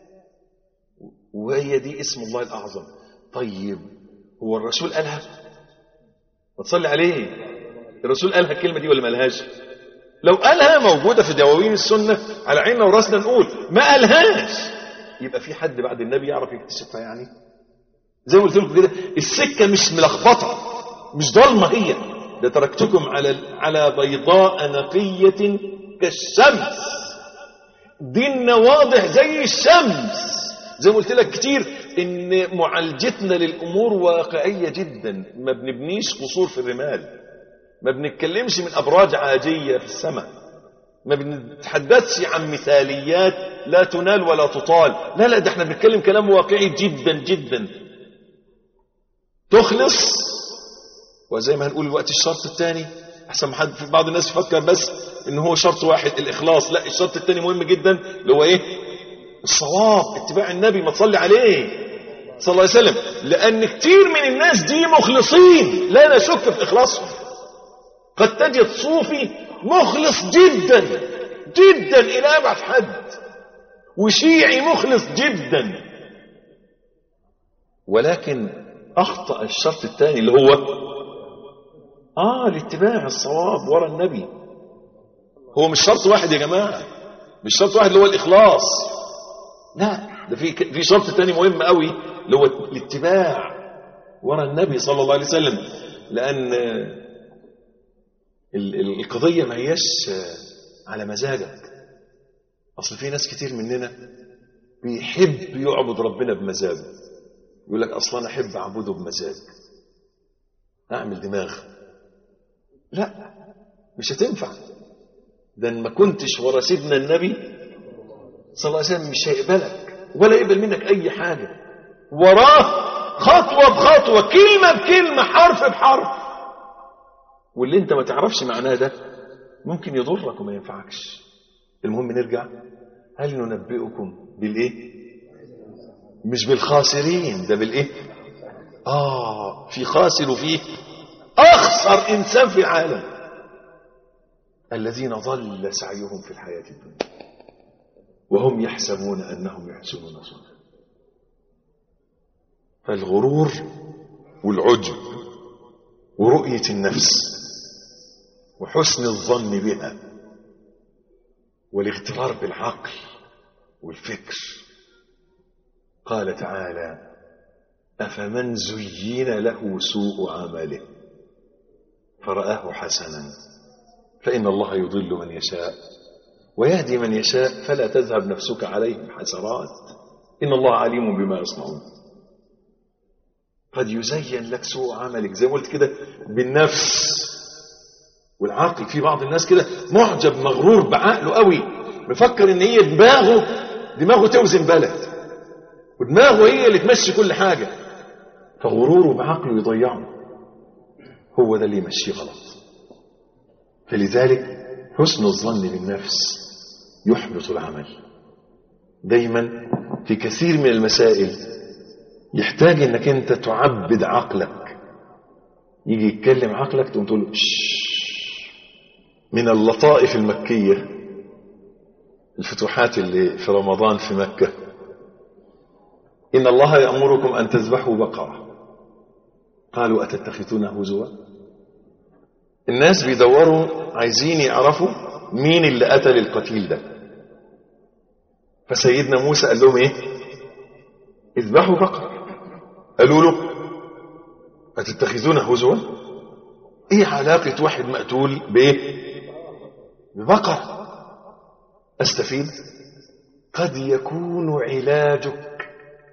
Speaker 4: وهي دي اسم الله الأعظم طيب هو الرسول قالها ما تصلي عليه الرسول قالها الكلمة دي ولا ما قالهاش لو قالها موجودة في دواوين السنة على عيننا وراسنا نقول ما قالهاش يبقى في حد بعد النبي يعرف يكتشفها يعني زي ما قلت لكم كده السكة مش ملخبطة مش ضلمة هي ده تركتكم على على بيضاء نقية كالشمس ديننا واضح زي الشمس زي ما قلت لك كتير ان معالجتنا للامور واقعيه جدا ما بنبنيش قصور في الرمال ما بنتكلمش من ابراج عاجيه في السماء ما بنتحدثش عن مثاليات لا تنال ولا تطال لا لا ده احنا بنتكلم كلام واقعي جدا جدا تخلص وزي ما هنقول الوقت الشرط الثاني احسن ما حد في بعض الناس يفكر بس ان هو شرط واحد الاخلاص لا الشرط الثاني مهم جدا اللي هو ايه الصواب اتباع النبي ما تصلي عليه صلى الله عليه وسلم لان كتير من الناس دي مخلصين لا نشك في اخلاصهم قد تجد صوفي مخلص جدا جدا الى ابعد حد وشيعي مخلص جدا ولكن اخطا الشرط الثاني اللي هو اه الاتباع الصواب ورا النبي هو مش شرط واحد يا جماعه مش شرط واحد اللي هو الاخلاص لا ده في في شرط تاني مهم قوي اللي هو الاتباع ورا النبي صلى الله عليه وسلم لان ال- ال- القضيه ما هياش على مزاجك اصل في ناس كتير مننا بيحب يعبد ربنا بمزاجه يقول لك اصلا انا احب اعبده بمزاج اعمل دماغ لا مش هتنفع ده إن ما كنتش ورا سيدنا النبي صلى الله عليه وسلم مش هيقبلك ولا يقبل منك اي حاجه وراه
Speaker 3: خطوة بخطوة كلمة بكلمة حرف بحرف واللي انت ما تعرفش معناه ده ممكن يضرك وما ينفعكش المهم نرجع هل ننبئكم بالايه مش بالخاسرين ده بالايه اه في خاسر وفيه اخسر انسان في العالم الذين ضل سعيهم في الحياة الدنيا وهم يحسبون انهم يحسنون صنعا فالغرور والعجب ورؤية النفس وحسن الظن بها والاغترار بالعقل والفكر قال تعالى أفمن زين له سوء عمله فرآه حسنا فإن الله يضل من يشاء ويهدي من يشاء فلا تذهب نفسك عليهم حسرات إن الله عليم بما يصنعون قد يزين لك سوء عملك زي ما قلت كده بالنفس والعقل في بعض الناس كده معجب مغرور بعقله قوي مفكر ان هي دماغه دماغه توزن بلد ودماغه هي اللي تمشي كل حاجة فغروره بعقله يضيعه هو ده اللي يمشيه غلط فلذلك حسن الظن بالنفس يحبط العمل دايما في كثير من المسائل يحتاج انك انت تعبد عقلك يجي يتكلم عقلك تقوم تقول له من اللطائف المكية الفتوحات اللي في رمضان في مكة إن الله يأمركم أن تذبحوا بقرة قالوا أتتخذون هزوا الناس بيدوروا عايزين يعرفوا مين اللي قتل القتيل ده فسيدنا موسى قال لهم ايه اذبحوا بقرة قالوا له أتتخذون هزوا ايه علاقة واحد مقتول بايه ببقر استفيد قد يكون علاجك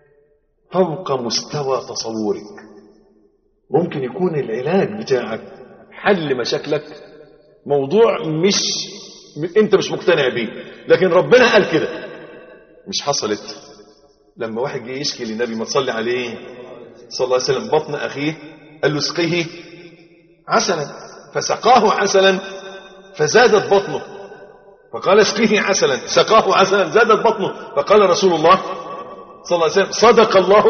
Speaker 3: فوق مستوى تصورك ممكن يكون العلاج بتاعك حل مشاكلك موضوع مش انت مش مقتنع بيه لكن ربنا قال كده مش حصلت لما واحد جه يشكي للنبي ما تصلي عليه صلى الله عليه وسلم بطن اخيه قال له اسقيه عسلا فسقاه عسلا فزادت بطنه فقال اسقيه عسلا سقاه عسلا زادت بطنه فقال رسول الله صلى الله عليه وسلم صدق الله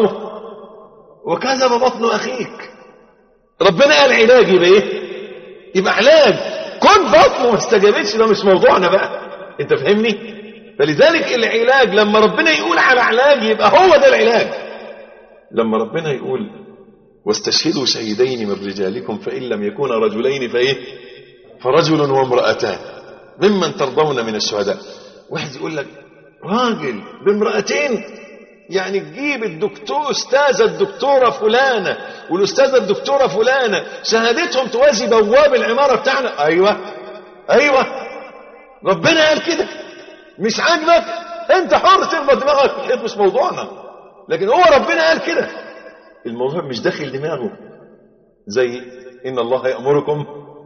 Speaker 3: وكذب بطن اخيك ربنا قال علاج يبقى ايه يبقى علاج كن بطنه ما استجابتش ده مش موضوعنا بقى انت فاهمني فلذلك العلاج لما ربنا يقول على علاج يبقى هو ده العلاج لما ربنا يقول واستشهدوا شهيدين من رجالكم فإن لم يكونا رجلين فإيه فرجل وامرأتان ممن ترضون من الشهداء واحد يقول لك راجل بامرأتين يعني تجيب الدكتور استاذة الدكتورة فلانة والاستاذة الدكتورة فلانة شهادتهم توازي بواب العمارة بتاعنا ايوه ايوه ربنا قال كده مش عاجبك انت حر تخبط دماغك مش موضوعنا لكن هو ربنا قال كده الموضوع مش داخل دماغه زي ان الله يأمركم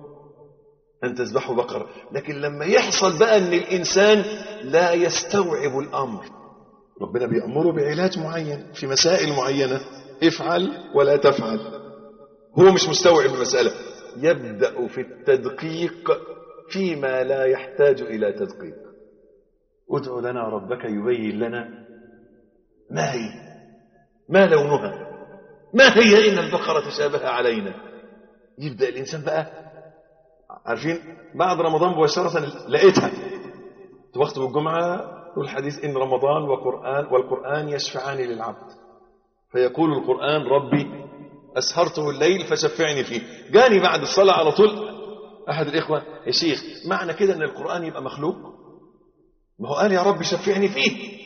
Speaker 3: ان تذبحوا بقرة لكن لما يحصل بقى ان الانسان لا يستوعب الامر ربنا بيأمره بعلاج معين في مسائل معينة افعل ولا تفعل هو مش مستوعب المسألة يبدأ في التدقيق فيما لا يحتاج إلى تدقيق ادع لنا ربك يبين لنا ما هي ما لونها ما هي إن البقرة تشابه علينا يبدأ الإنسان بقى عارفين بعد رمضان مباشرة لقيتها وقت الجمعة والحديث إن رمضان وقرآن والقرآن يشفعان للعبد فيقول القرآن ربي أسهرته الليل فشفعني فيه جاني بعد الصلاة على طول أحد الإخوة يا شيخ معنى كده أن القرآن يبقى مخلوق ما هو قال يا رب شفعني فيه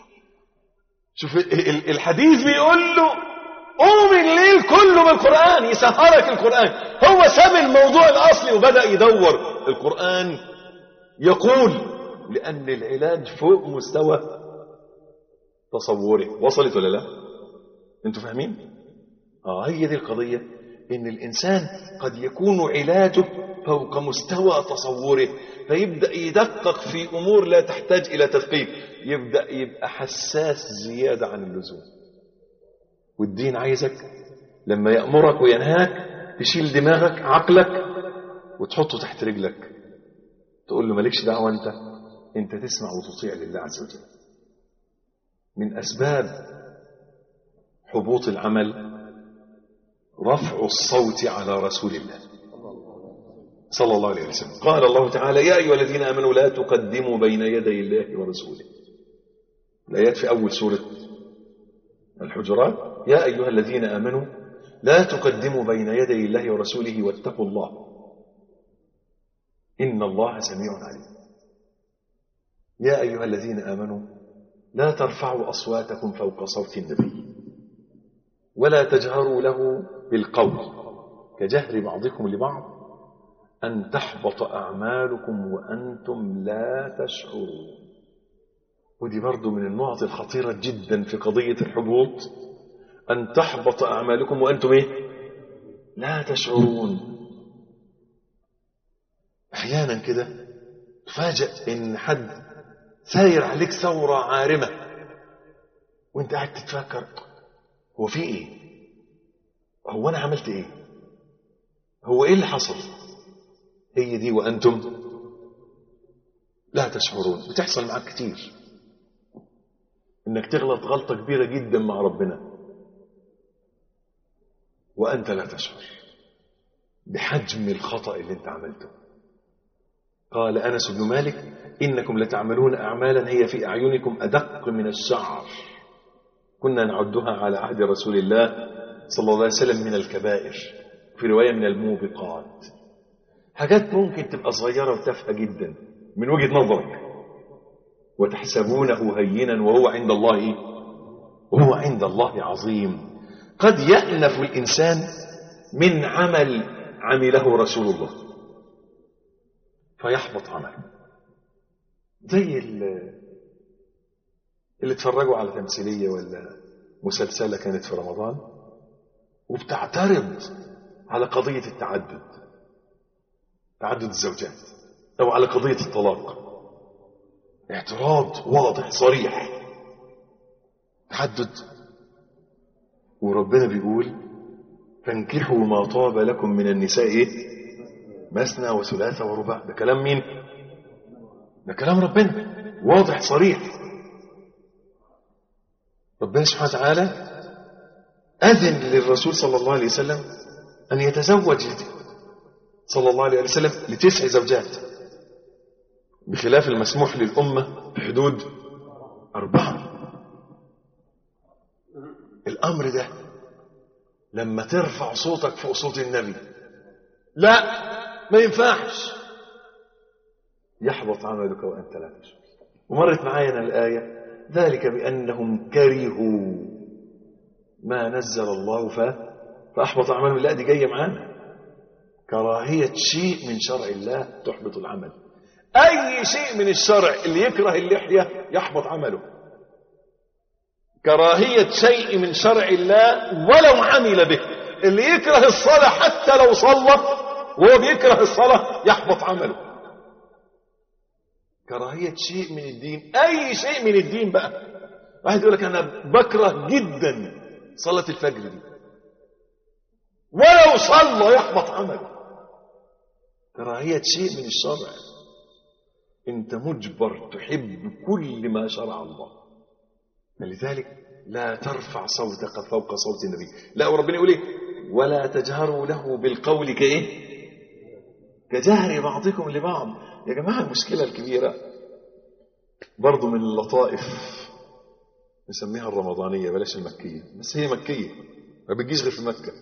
Speaker 3: شوف الحديث بيقول له قوم الليل كله بالقرآن يسهرك القرآن هو ساب الموضوع الأصلي وبدأ يدور القرآن يقول لأن العلاج فوق مستوى تصوره وصلت ولا لا انتوا فاهمين اه هي دي القضية ان الانسان قد يكون علاجه فوق مستوى تصوره فيبدأ يدقق في امور لا تحتاج الى تدقيق يبدأ يبقى حساس زيادة عن اللزوم والدين عايزك لما يأمرك وينهاك تشيل دماغك عقلك وتحطه تحت رجلك تقول له مالكش دعوة أنت أنت تسمع وتطيع لله عز وجل من أسباب حبوط العمل رفع الصوت على رسول الله صلى الله عليه وسلم قال الله تعالى يا أيها الذين آمنوا لا تقدموا بين يدي الله ورسوله الآيات في أول سورة الحجرات يا أيها الذين آمنوا لا تقدموا بين يدي الله ورسوله واتقوا الله إن الله سميع عليم يا أيها الذين آمنوا لا ترفعوا أصواتكم فوق صوت النبي ولا تجهروا له بالقول كجهر بعضكم لبعض أن تحبط أعمالكم وأنتم لا تشعرون ودي برضو من النقط الخطيرة جدا في قضية الحبوط أن تحبط أعمالكم وأنتم إيه؟ لا تشعرون أحيانا كده تفاجأ إن حد ساير عليك ثورة عارمة وانت قاعد تتفكر هو في ايه هو انا عملت ايه هو ايه اللي حصل هي دي وانتم لا تشعرون بتحصل معاك كتير انك تغلط غلطة كبيرة جدا مع ربنا وانت لا تشعر بحجم الخطأ اللي انت عملته قال انس بن مالك انكم لتعملون اعمالا هي في اعينكم ادق من الشعر كنا نعدها على عهد رسول الله صلى الله عليه وسلم من الكبائر في رواية من الموبقات حاجات ممكن تبقى صغيرة وتافهة جدا من وجهة نظرك وتحسبونه هينا وهو عند الله وهو عند الله عظيم قد يأنف الإنسان من عمل عمله رسول الله فيحبط عمله زي اللي اتفرجوا على تمثيلية ولا مسلسلة كانت في رمضان وبتعترض على قضية التعدد تعدد الزوجات أو على قضية الطلاق اعتراض واضح صريح تعدد وربنا بيقول فانكحوا ما طاب لكم من النساء إيه؟ مثنى وثلاثة ورباع ده كلام مين ده كلام ربنا واضح صريح ربنا سبحانه وتعالى أذن للرسول صلى الله عليه وسلم أن يتزوج صلى الله عليه وسلم لتسع زوجات بخلاف المسموح للأمة بحدود أربعة الأمر ده لما ترفع صوتك فوق صوت النبي لا ما ينفعش يحبط عملك وأنت لا تشعر ومرت معانا الآية ذلك بأنهم كرهوا ما نزل الله ف... فأحبط أعمالهم لا دي جاية معانا كراهية شيء من شرع الله تحبط العمل أي شيء من الشرع اللي يكره اللحية يحبط عمله كراهية شيء من شرع الله ولو عمل به اللي يكره الصلاة حتى لو صلى وهو بيكره الصلاة يحبط عمله كراهية شيء من الدين أي شيء من الدين بقى واحد يقول لك أنا بكره جدا صلاة الفجر دي ولو صلى يحبط عمله كراهية شيء من الشرع انت مجبر تحب كل ما شرع الله لذلك لا ترفع صوتك فوق صوت النبي لا وربنا يقول ايه ولا تجهروا له بالقول كايه كجهر بعضكم لبعض يا جماعة المشكلة الكبيرة برضو من اللطائف نسميها الرمضانية بلاش المكية بس هي مكية ما بتجيش غير في مكة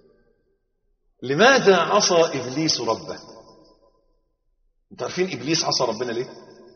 Speaker 3: لماذا عصى إبليس ربه انت عارفين إبليس عصى ربنا ليه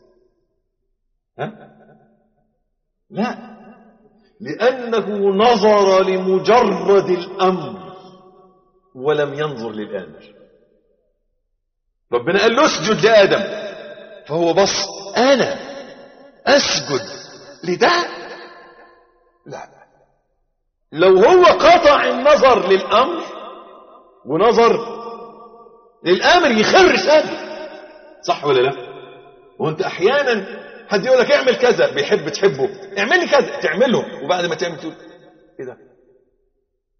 Speaker 3: ها لا لأنه نظر لمجرد الأمر ولم ينظر للآمر ربنا قال له اسجد لآدم فهو بص أنا أسجد لده لا لو هو قطع النظر للأمر ونظر للآمر يخر سادة صح ولا لا وانت أحيانا حد يقول لك اعمل كذا بيحب تحبه اعمل لي كذا تعمله وبعد ما تعمل تقول ايه ده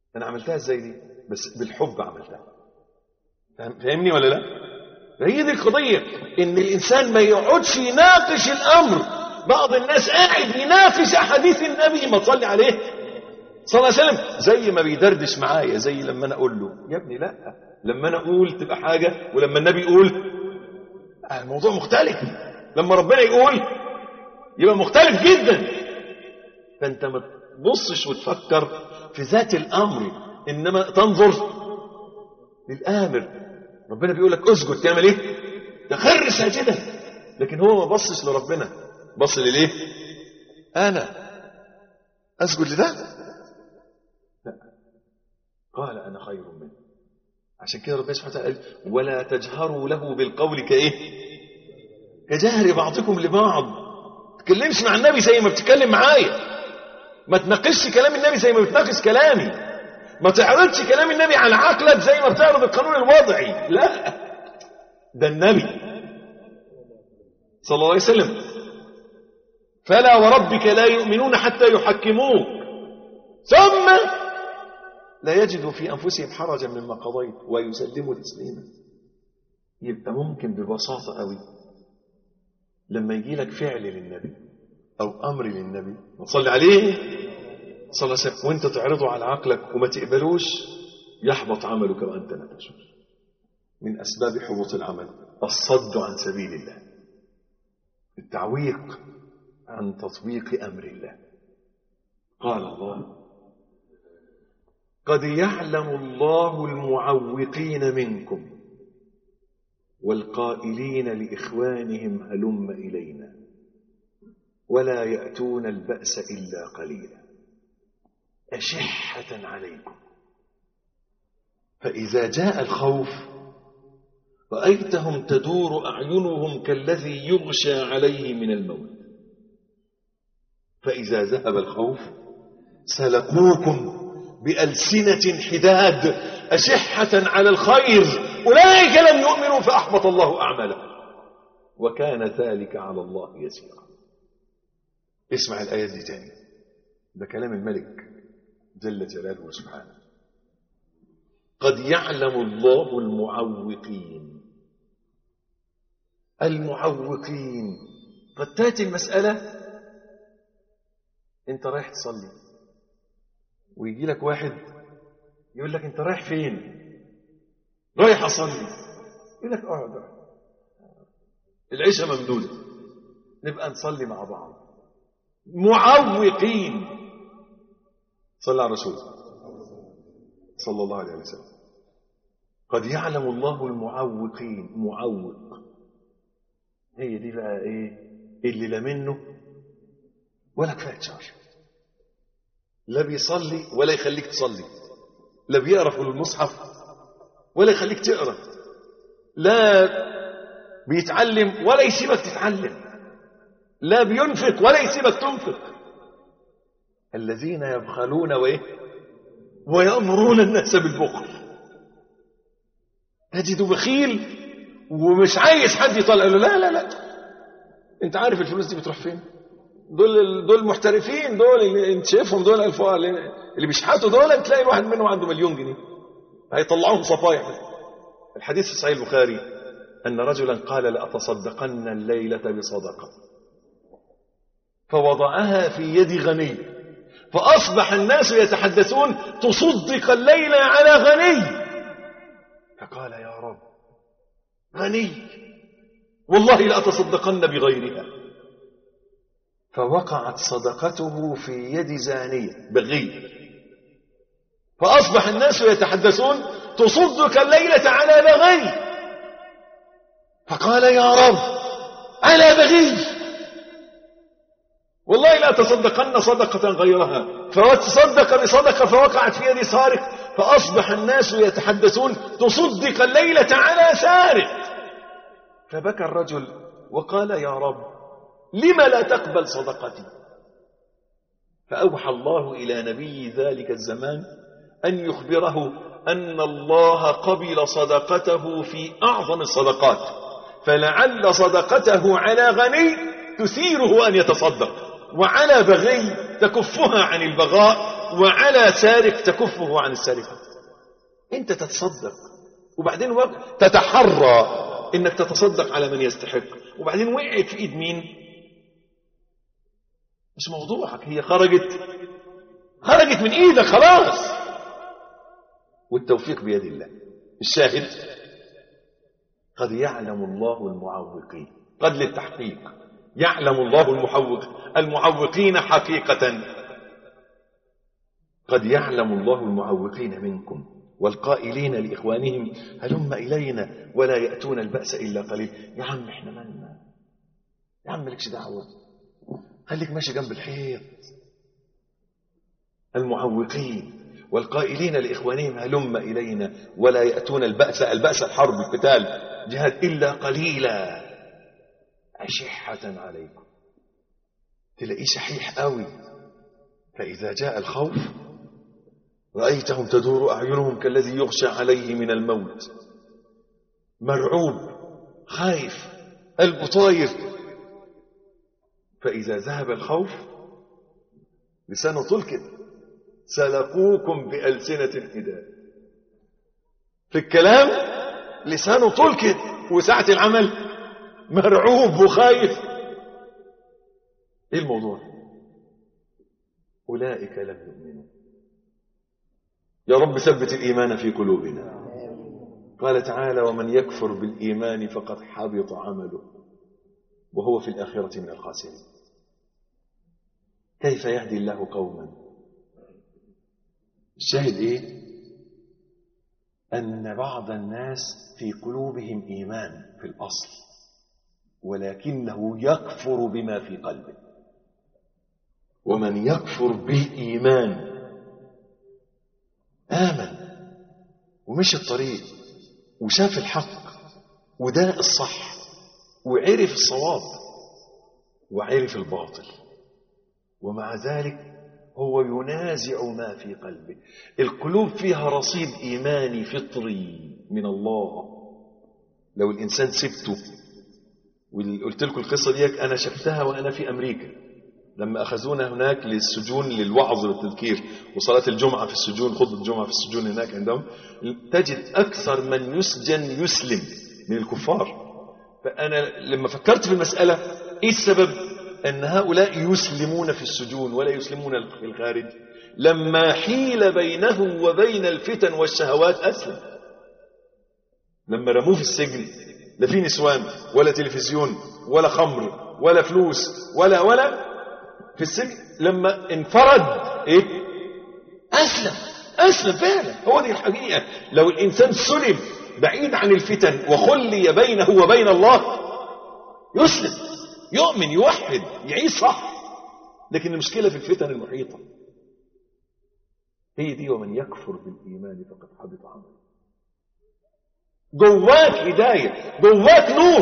Speaker 3: انا عملتها ازاي دي بس بالحب عملتها فاهم- فاهمني ولا لا هي دي القضيه ان الانسان ما يقعدش يناقش الامر بعض الناس قاعد يناقش احاديث النبي ما تصلي عليه صلى الله عليه وسلم زي ما بيدردش معايا زي لما انا اقول له يا ابني لا لما انا اقول تبقى حاجه ولما النبي يقول آه، الموضوع مختلف لما ربنا يقول يبقى مختلف جدا فانت ما تبصش وتفكر في ذات الامر انما تنظر للامر ربنا بيقول لك اسجد تعمل ايه تخر ساجدا لكن هو ما بصش لربنا بص لليه انا اسجد لده لا قال انا خير منه عشان كده ربنا سبحانه وتعالى قال ولا تجهروا له بالقول كايه كجهر بعضكم لبعض ما تتكلمش مع النبي زي ما بتتكلم معايا ما تناقشش كلام النبي زي ما بتناقش كلامي ما تعرضش كلام النبي على عقلك زي ما بتعرض القانون الوضعي لا ده النبي صلى الله عليه وسلم فلا وربك لا يؤمنون حتى يحكموك ثم لا يجدوا في أنفسهم حرجا مما قضيت ويسلموا تسليما يبقى ممكن ببساطة قوي لما يجي لك فعل للنبي أو أمر للنبي وتصلي عليه صلى الله عليه وسلم وانت تعرضه على عقلك وما تقبلوش يحبط عملك وانت لا تشعر من اسباب حبوط العمل الصد عن سبيل الله التعويق عن تطبيق امر الله قال الله قد يعلم الله المعوقين منكم والقائلين لاخوانهم هلم الينا ولا ياتون الباس الا قليلا أشحة عليكم فإذا جاء الخوف رأيتهم تدور أعينهم كالذي يغشى عليه من الموت فإذا ذهب الخوف سلقوكم بألسنة حداد أشحة على الخير أولئك لم يؤمنوا فأحبط الله أعمالهم وكان ذلك على الله يسيرا اسمع الآية دي تاني ده كلام الملك جل جلاله سبحانه قد يعلم الله المعوقين المعوقين قد تاتي المسألة انت رايح تصلي ويجي لك واحد يقول لك انت رايح فين رايح اصلي يقول لك اقعد اقعد. العشاء ممدودة نبقى نصلي مع بعض معوقين صلى على الرسول صلى الله عليه وسلم قد يعلم الله المعوقين معوق هي دي بقى ايه اللي لا منه ولا كفايه شر لا بيصلي ولا يخليك تصلي لا بيقرا في المصحف ولا يخليك تقرا لا بيتعلم ولا يسيبك تتعلم لا بينفق ولا يسيبك تنفق الذين يبخلون وايه ويأمرون الناس بالبخل تجد بخيل ومش عايز حد يطلع له لا لا لا انت عارف الفلوس دي بتروح فين دول دول محترفين دول اللي انت شايفهم دول الفقراء اللي, اللي بيشحتوا دول تلاقي الواحد منهم عنده مليون جنيه هيطلعوهم صفايح الحديث في صحيح البخاري ان رجلا قال لاتصدقن الليله بصدقه فوضعها في يد غني فأصبح الناس يتحدثون تصدق الليلة على غني فقال يا رب غني والله لأتصدقن بغيرها فوقعت صدقته في يد زانية بغي فأصبح الناس يتحدثون تصدق الليلة على بغي فقال يا رب على بغي والله لا تصدقن صدقة غيرها فتصدق بصدقة فوقعت في يد سارق فأصبح الناس يتحدثون تصدق الليلة على سارق فبكى الرجل وقال يا رب لم لا تقبل صدقتي فأوحى الله إلى نبي ذلك الزمان أن يخبره أن الله قبل صدقته في أعظم الصدقات فلعل صدقته على غني تثيره أن يتصدق وعلى بغي تكفها عن البغاء وعلى سارق تكفه عن السرقة انت تتصدق وبعدين وقع تتحرى انك تتصدق على من يستحق وبعدين وقعت في ايد مين مش موضوعك هي خرجت خرجت من ايدك خلاص والتوفيق بيد الله الشاهد قد يعلم الله المعوقين قد للتحقيق يعلم الله المحوق المعوقين حقيقة قد يعلم الله المعوقين منكم والقائلين لإخوانهم هلم إلينا ولا يأتون البأس إلا قليل يا عم احنا مالنا يا عم مالكش دعوة خليك ماشي جنب الحيط المعوقين والقائلين لإخوانهم هلم إلينا ولا يأتون البأس البأس الحرب القتال جهاد إلا قليلا أشحة عليكم تلاقيه شحيح قوي فإذا جاء الخوف رأيتهم تدور أعينهم كالذي يغشى عليه من الموت مرعوب خايف قلبه طاير فإذا ذهب الخوف لسانه طول كده سلقوكم بألسنة حداد في الكلام لسانه طول كده وساعة العمل مرعوب وخايف ايه الموضوع أولئك لم يؤمنوا يا رب ثبت الإيمان في قلوبنا قال تعالى ومن يكفر بالإيمان فقد حبط عمله وهو في الآخرة من الخاسرين كيف يهدي الله قوما الشاهد ايه ان بعض الناس في قلوبهم ايمان في الاصل ولكنه يكفر بما في قلبه ومن يكفر بالايمان امن ومشي الطريق وشاف الحق وده الصح وعرف الصواب وعرف الباطل ومع ذلك هو ينازع ما في قلبه القلوب فيها رصيد إيماني فطري من الله لو الإنسان سبته وقلت لكم القصة دي أنا شفتها وأنا في أمريكا لما أخذونا هناك للسجون للوعظ والتذكير وصلاة الجمعة في السجون خطبة الجمعة في السجون هناك عندهم تجد أكثر من يسجن يسلم من الكفار فأنا لما فكرت في المسألة إيه السبب أن هؤلاء يسلمون في السجون ولا يسلمون في الخارج لما حيل بينه وبين الفتن والشهوات أسلم لما رموه في السجن لا في نسوان ولا تلفزيون ولا خمر ولا فلوس ولا ولا في السجن لما انفرد ايه أسلم أسلم فعلا هو دي الحقيقة لو الإنسان سلم بعيد عن الفتن وخلي بينه وبين الله يسلم يؤمن يوحد يعيش صح لكن المشكلة في الفتن المحيطة هي دي ومن يكفر بالإيمان فقد حبط عمله جواك هداية جواك نور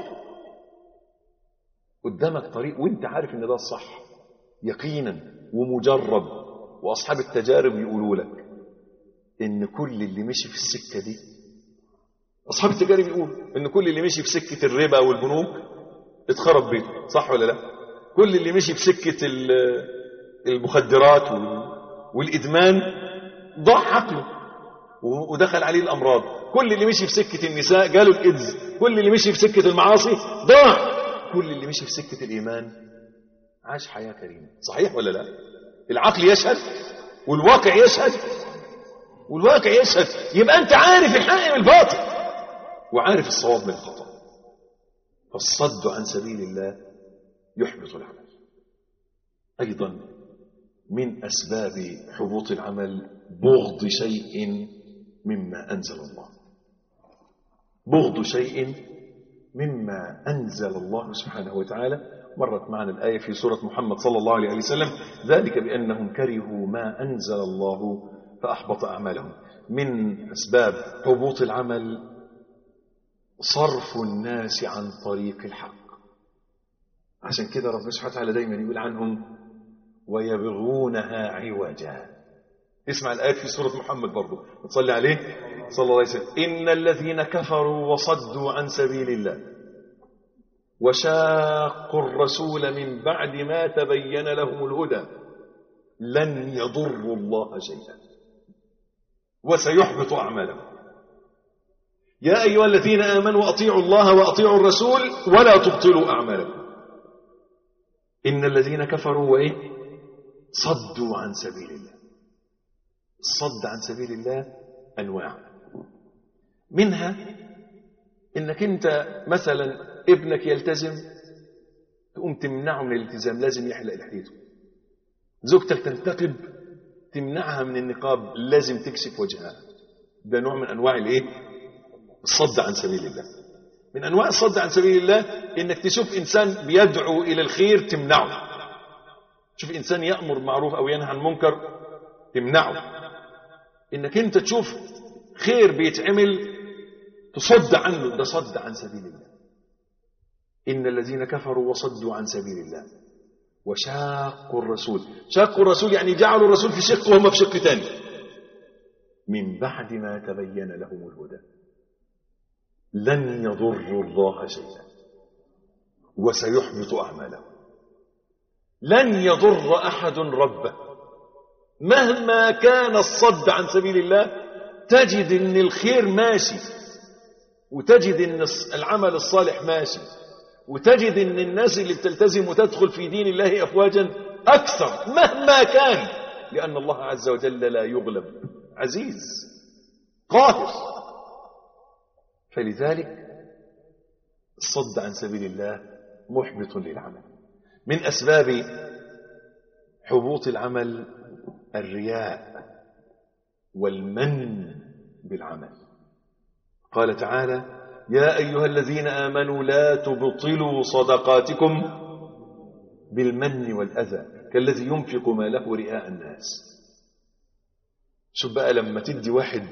Speaker 3: قدامك طريق وانت عارف ان ده الصح يقينا ومجرب واصحاب التجارب يقولوا لك ان كل اللي مشي في السكة دي اصحاب التجارب يقولوا ان كل اللي مشي في سكة الربا والبنوك اتخرب بيته صح ولا لا كل اللي مشي في سكة المخدرات والإدمان ضاع عقله ودخل عليه الأمراض كل اللي مشي في سكة النساء جاله الإيدز كل اللي مشي في سكة المعاصي ضاع كل اللي مشي في سكة الإيمان عاش حياة كريمة صحيح ولا لا العقل يشهد والواقع يشهد والواقع يشهد يبقى أنت عارف الحق من الباطل وعارف الصواب من الخطأ فالصد عن سبيل الله يحبط العمل أيضا من أسباب حبوط العمل بغض شيء مما أنزل الله بغض شيء مما أنزل الله سبحانه وتعالى مرت معنا الآية في سورة محمد صلى الله عليه وسلم ذلك بأنهم كرهوا ما أنزل الله فأحبط أعمالهم من أسباب حبوط العمل صرف الناس عن طريق الحق عشان كده ربنا سبحانه وتعالى دايما يقول عنهم ويبغونها عوجا اسمع الآيات في سورة محمد برضو تصلي عليه صلى الله عليه وسلم إن الذين كفروا وصدوا عن سبيل الله وشاقوا الرسول من بعد ما تبين لهم الهدى لن يضروا الله شيئا وسيحبط أعمالهم يا أيها الذين آمنوا أطيعوا الله وأطيعوا الرسول ولا تبطلوا أعمالكم إن الذين كفروا وإيه صدوا عن سبيل الله الصد عن سبيل الله أنواع منها إنك أنت مثلا ابنك يلتزم تقوم تمنعه من الالتزام لازم يحلق لحيته زوجتك تنتقب تمنعها من النقاب لازم تكشف وجهها ده نوع من انواع الايه الصد عن سبيل الله من انواع الصد عن سبيل الله انك تشوف انسان بيدعو الى الخير تمنعه تشوف انسان يامر معروف او ينهى عن منكر تمنعه انك انت تشوف خير بيتعمل تصد عنه ده صد عن سبيل الله ان الذين كفروا وصدوا عن سبيل الله وشاقوا الرسول شاقوا الرسول يعني جعلوا الرسول في شق وهم في شق تاني من بعد ما تبين لهم الهدى لن يضروا الله شيئا وسيحبط أعمالهم لن يضر أحد ربه مهما كان الصد عن سبيل الله تجد ان الخير ماشي وتجد ان العمل الصالح ماشي وتجد ان الناس اللي بتلتزم وتدخل في دين الله افواجا اكثر مهما كان لان الله عز وجل لا يغلب عزيز قاهر فلذلك الصد عن سبيل الله محبط للعمل من اسباب حبوط العمل الرياء والمن بالعمل قال تعالى يا أيها الذين آمنوا لا تبطلوا صدقاتكم بالمن والأذى كالذي ينفق ماله رئاء الناس شوف بقى لما تدي واحد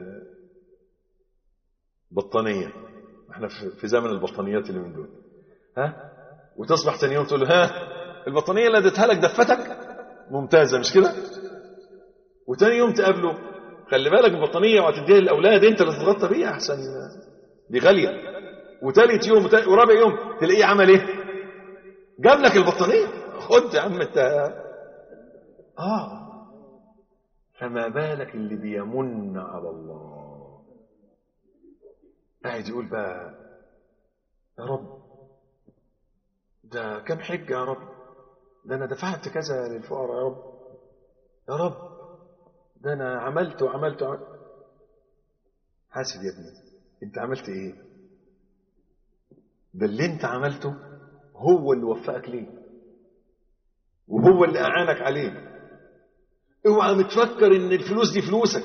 Speaker 3: بطانية احنا في زمن البطانيات اللي من دول ها وتصبح ثاني يوم تقول له ها البطانية اللي اديتها لك دفتك ممتازة مش كده وتاني يوم تقابله خلي بالك البطانية وهتديها للأولاد انت اللي تتغطى بيها احسن دي غالية وتالت يوم وتالت ورابع يوم تلاقيه عمل ايه جاب لك البطانية خد يا عم انت اه فما بالك اللي بيمن على الله قاعد يقول بقى يا رب ده كم حجة يا رب ده انا دفعت كذا للفقراء يا رب يا رب ده انا عملت وعملت وعملت حاسب يا ابني انت عملت ايه ده اللي انت عملته هو اللي وفقك ليه وهو اللي اعانك عليه اوعى متفكر ان الفلوس دي فلوسك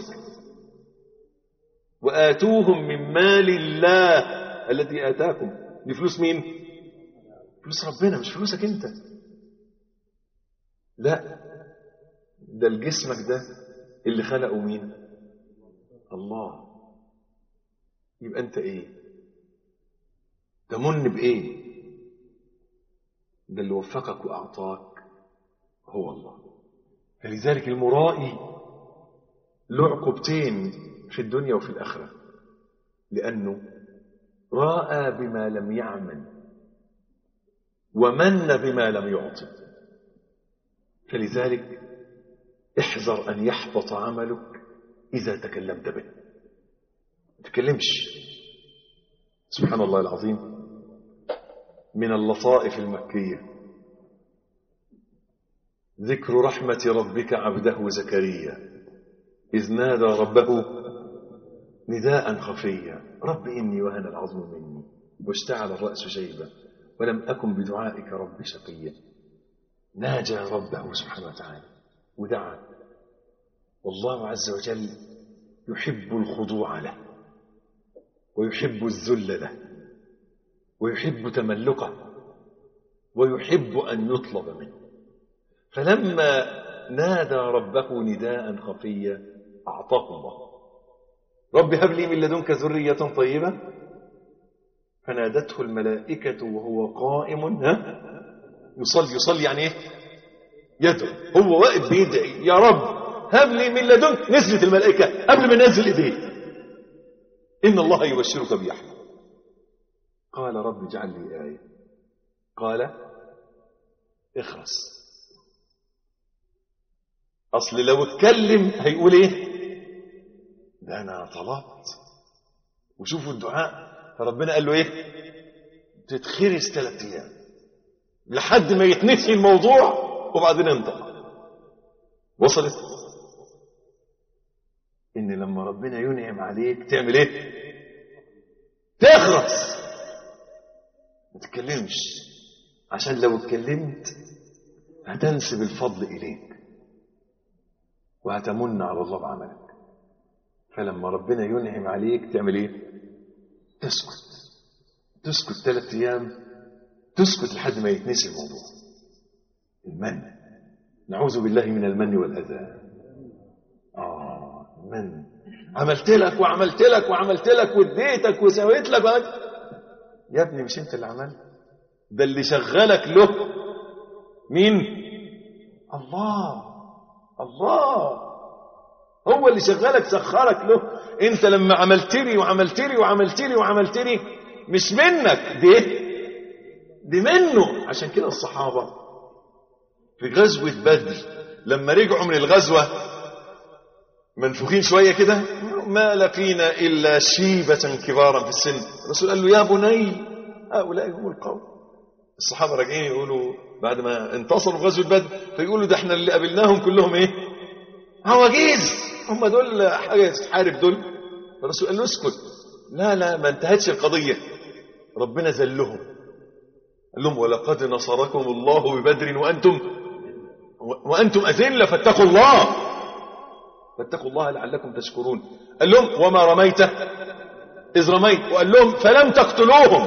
Speaker 3: واتوهم من مال الله الذي اتاكم دي فلوس مين فلوس ربنا مش فلوسك انت لا ده الجسمك ده اللي خلقه مين الله يبقى انت ايه تمن بايه ده اللي وفقك واعطاك هو الله فلذلك المرائي له عقوبتين في الدنيا وفي الاخره لانه راى بما لم يعمل ومن بما لم يعطي فلذلك احذر ان يحبط عملك اذا تكلمت به تكلمش سبحان الله العظيم من اللطائف المكية ذكر رحمة ربك عبده زكريا إذ نادى ربه نداء خفيا رب إني وهن العظم مني واشتعل الرأس شيبا ولم أكن بدعائك رب شقيا ناجى ربه سبحانه وتعالى ودعا والله عز وجل يحب الخضوع له ويحب الذل له ويحب تملقه ويحب أن يطلب منه فلما نادى ربه نداء خفيا أعطاه الله رب هب لي من لدنك ذرية طيبة فنادته الملائكة وهو قائم ها يصلي يصلي يعني ايه يدعو هو واقف بيدعي يا رب هب لي من لدنك نزلت الملائكة قبل ما ينزل ايديه إن الله يبشرك بيحيى قال رب اجعل لي آية قال اخرس اصل لو اتكلم هيقول ايه ده انا طلبت وشوفوا الدعاء فربنا قال له ايه تتخرس ثلاث ايام لحد ما يتنسي الموضوع وبعدين انطق وصلت ان لما ربنا ينعم عليك تعمل ايه تخرس ما تتكلمش عشان لو اتكلمت هتنسب الفضل اليك وهتمن على الله بعملك فلما ربنا ينعم عليك تعمل ايه تسكت تسكت ثلاث ايام تسكت لحد ما يتنسي الموضوع المن نعوذ بالله من المن والاذى اه المن عملت لك وعملت لك وعملت لك واديتك وسويت لك وعملت. يا ابني مش انت اللي عملت ده اللي شغلك له مين الله الله هو اللي شغلك سخرك له انت لما عملت لي وعملت لي وعملت لي وعملت لي مش منك دي دي منه عشان كده الصحابة في غزوة بدر لما رجعوا من الغزوة منفوخين شوية كده ما لقينا إلا شيبة كبارا في السن الرسول قال له يا بني هؤلاء هم القوم الصحابة راجعين يقولوا بعد ما انتصروا في غزوة بدر فيقولوا ده احنا اللي قابلناهم كلهم ايه عواجيز هم دول حاجة تحارب دول الرسول قال له اسكت لا لا ما انتهتش القضية ربنا ذلهم قال لهم ولقد نصركم الله ببدر وأنتم وأنتم أذلة فاتقوا الله فاتقوا الله لعلكم تشكرون قال لهم وما رميت إذ رميت وقال لهم فلم تقتلوهم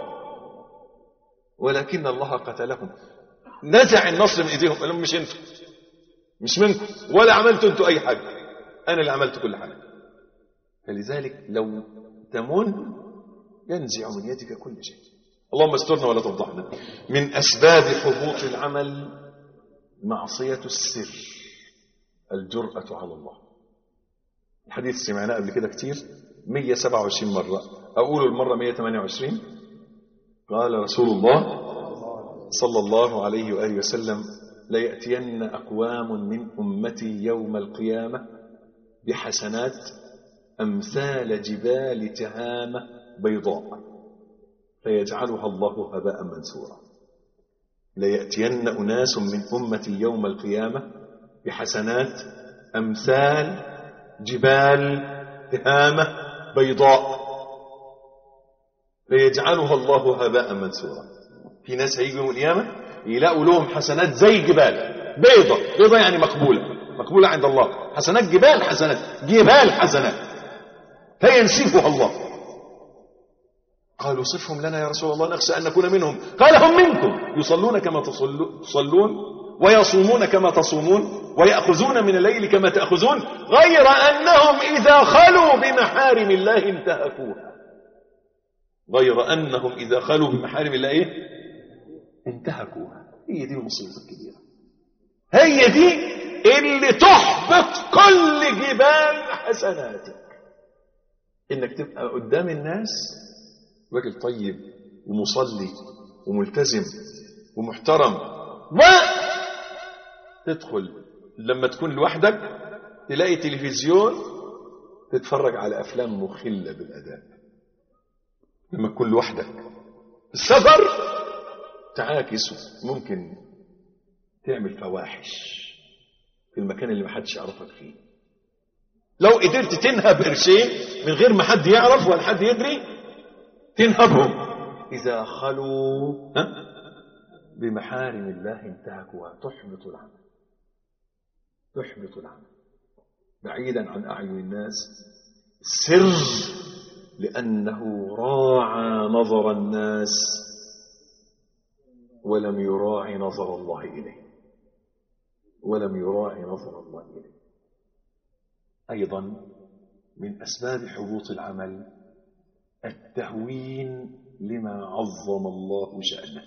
Speaker 3: ولكن الله قتلهم نزع النصر من ايديهم قال لهم مش انتوا مش منكم ولا عملتوا انتوا اي حاجه انا اللي عملت كل حاجه فلذلك لو تمن ينزع من يدك كل شيء اللهم استرنا ولا تفضحنا من اسباب حبوط العمل معصيه السر الجراه على الله الحديث سمعناه قبل كده كتير 127 مره اقول المره 128 قال رسول الله صلى الله عليه واله وسلم ليأتين أقوام من أمتي يوم القيامة بحسنات أمثال جبال تهامة بيضاء فيجعلها الله هباء منثورا ليأتين أناس من أمتي يوم القيامة بحسنات أمثال جبال تهامة بيضاء فيجعلها الله هباء منثورا في ناس هيجوا يوم القيامة يلاقوا لهم حسنات زي الجبال بيضة بيضة يعني مقبولة مقبولة عند الله حسنات جبال حسنات جبال حسنات فينسفها الله قالوا صفهم لنا يا رسول الله نخشى أن نكون منهم قال هم منكم يصلون كما تصلون ويصومون كما تصومون ويأخذون من الليل كما تأخذون غير أنهم إذا خلوا بمحارم الله انتهكوها غير أنهم إذا خلوا بمحارم الله إيه؟ انتهكوها هي دي المصيبة الكبيرة هي دي اللي تحبط كل جبال حسناتك انك تبقى قدام الناس راجل طيب ومصلي وملتزم ومحترم و تدخل لما تكون لوحدك تلاقي تلفزيون تتفرج على افلام مخله بالاداء لما تكون لوحدك السفر تعاكس ممكن تعمل فواحش في المكان اللي محدش يعرفك فيه لو قدرت تنهب قرشين من غير ما حد يعرف ولا حد يدري تنهبهم إذا خلوا ها؟ بمحارم الله انتهكوها تحبط العمل تحبط العمل بعيدا عن أعين الناس سر لأنه راعى نظر الناس ولم يراعي نظر الله إليه ولم يراعي نظر الله إليه أيضا من أسباب حبوط العمل التهوين لما عظم الله شأنه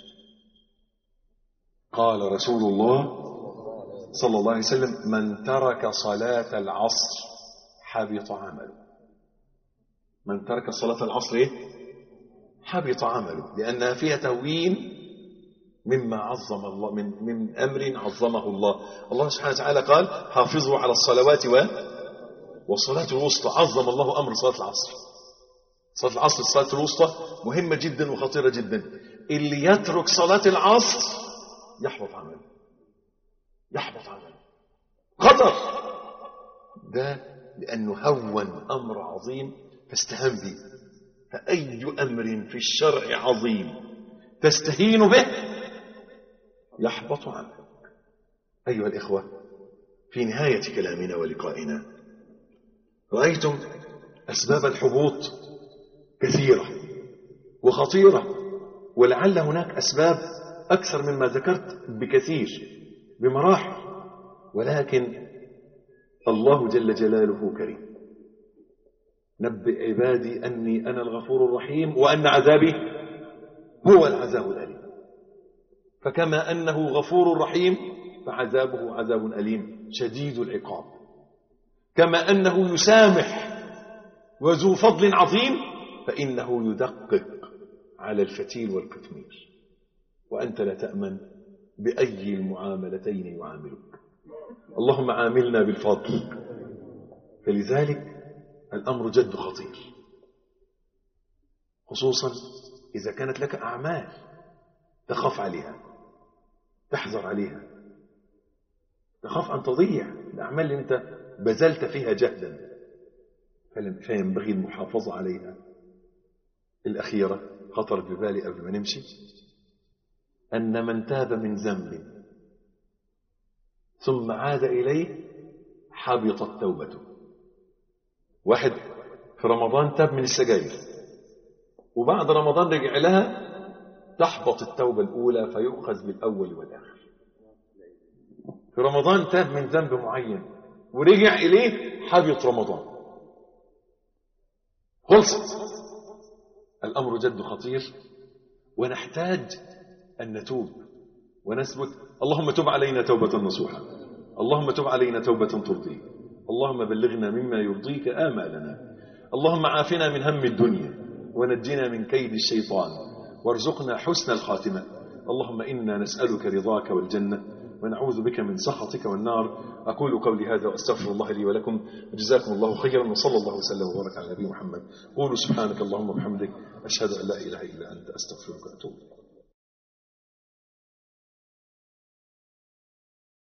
Speaker 3: قال رسول الله صلى الله عليه وسلم من ترك صلاة العصر حبط عمله من ترك صلاة العصر إيه؟ حبط عمله لأنها فيها تهوين
Speaker 4: مما عظم الله من من امر عظمه الله الله سبحانه وتعالى قال حافظوا على الصلوات و والصلاه الوسطى عظم الله امر صلاه العصر صلاه العصر الصلاه الوسطى مهمه جدا وخطيره جدا اللي يترك صلاه العصر يحبط عمله يحبط عمله خطر ده لانه هون امر عظيم فاستهان به فاي امر في الشرع عظيم تستهين به يحبط عنك أيها الإخوة في نهاية كلامنا ولقائنا رأيتم أسباب الحبوط كثيرة وخطيرة ولعل هناك أسباب أكثر مما ذكرت بكثير بمراحل ولكن الله جل جلاله كريم نبئ عبادي أني أنا الغفور الرحيم وأن عذابي هو العذاب الأليم فكما أنه غفور رحيم فعذابه عذاب أليم شديد العقاب كما أنه يسامح وذو فضل عظيم فإنه يدقق على الفتيل والقطمير وأنت لا تأمن بأي المعاملتين يعاملك اللهم عاملنا بالفضل فلذلك الأمر جد خطير خصوصا إذا كانت لك أعمال تخاف عليها تحذر عليها تخاف أن تضيع الأعمال اللي أنت بذلت فيها جهدا فينبغي المحافظة عليها الأخيرة خطر ببالي قبل ما نمشي أن من تاب من ذنب ثم عاد إليه حبطت توبته واحد في رمضان تاب من السجاير وبعد رمضان رجع لها تحبط التوبة الأولى فيؤخذ بالأول والآخر في رمضان تاب من ذنب معين ورجع إليه حبط رمضان خلصت الأمر جد خطير ونحتاج أن نتوب ونثبت اللهم تب علينا توبة نصوحة اللهم تب علينا توبة ترضيك اللهم بلغنا مما يرضيك آمالنا اللهم عافنا من هم الدنيا ونجنا من كيد الشيطان وارزقنا حسن الخاتمة اللهم إنا نسألك رضاك والجنة ونعوذ بك من سخطك والنار أقول قولي هذا وأستغفر الله لي ولكم وجزاكم الله خيرا وصلى الله وسلم وبارك على نبي محمد قولوا سبحانك اللهم وبحمدك أشهد أن لا إله إلا أنت أستغفرك وأتوب إليك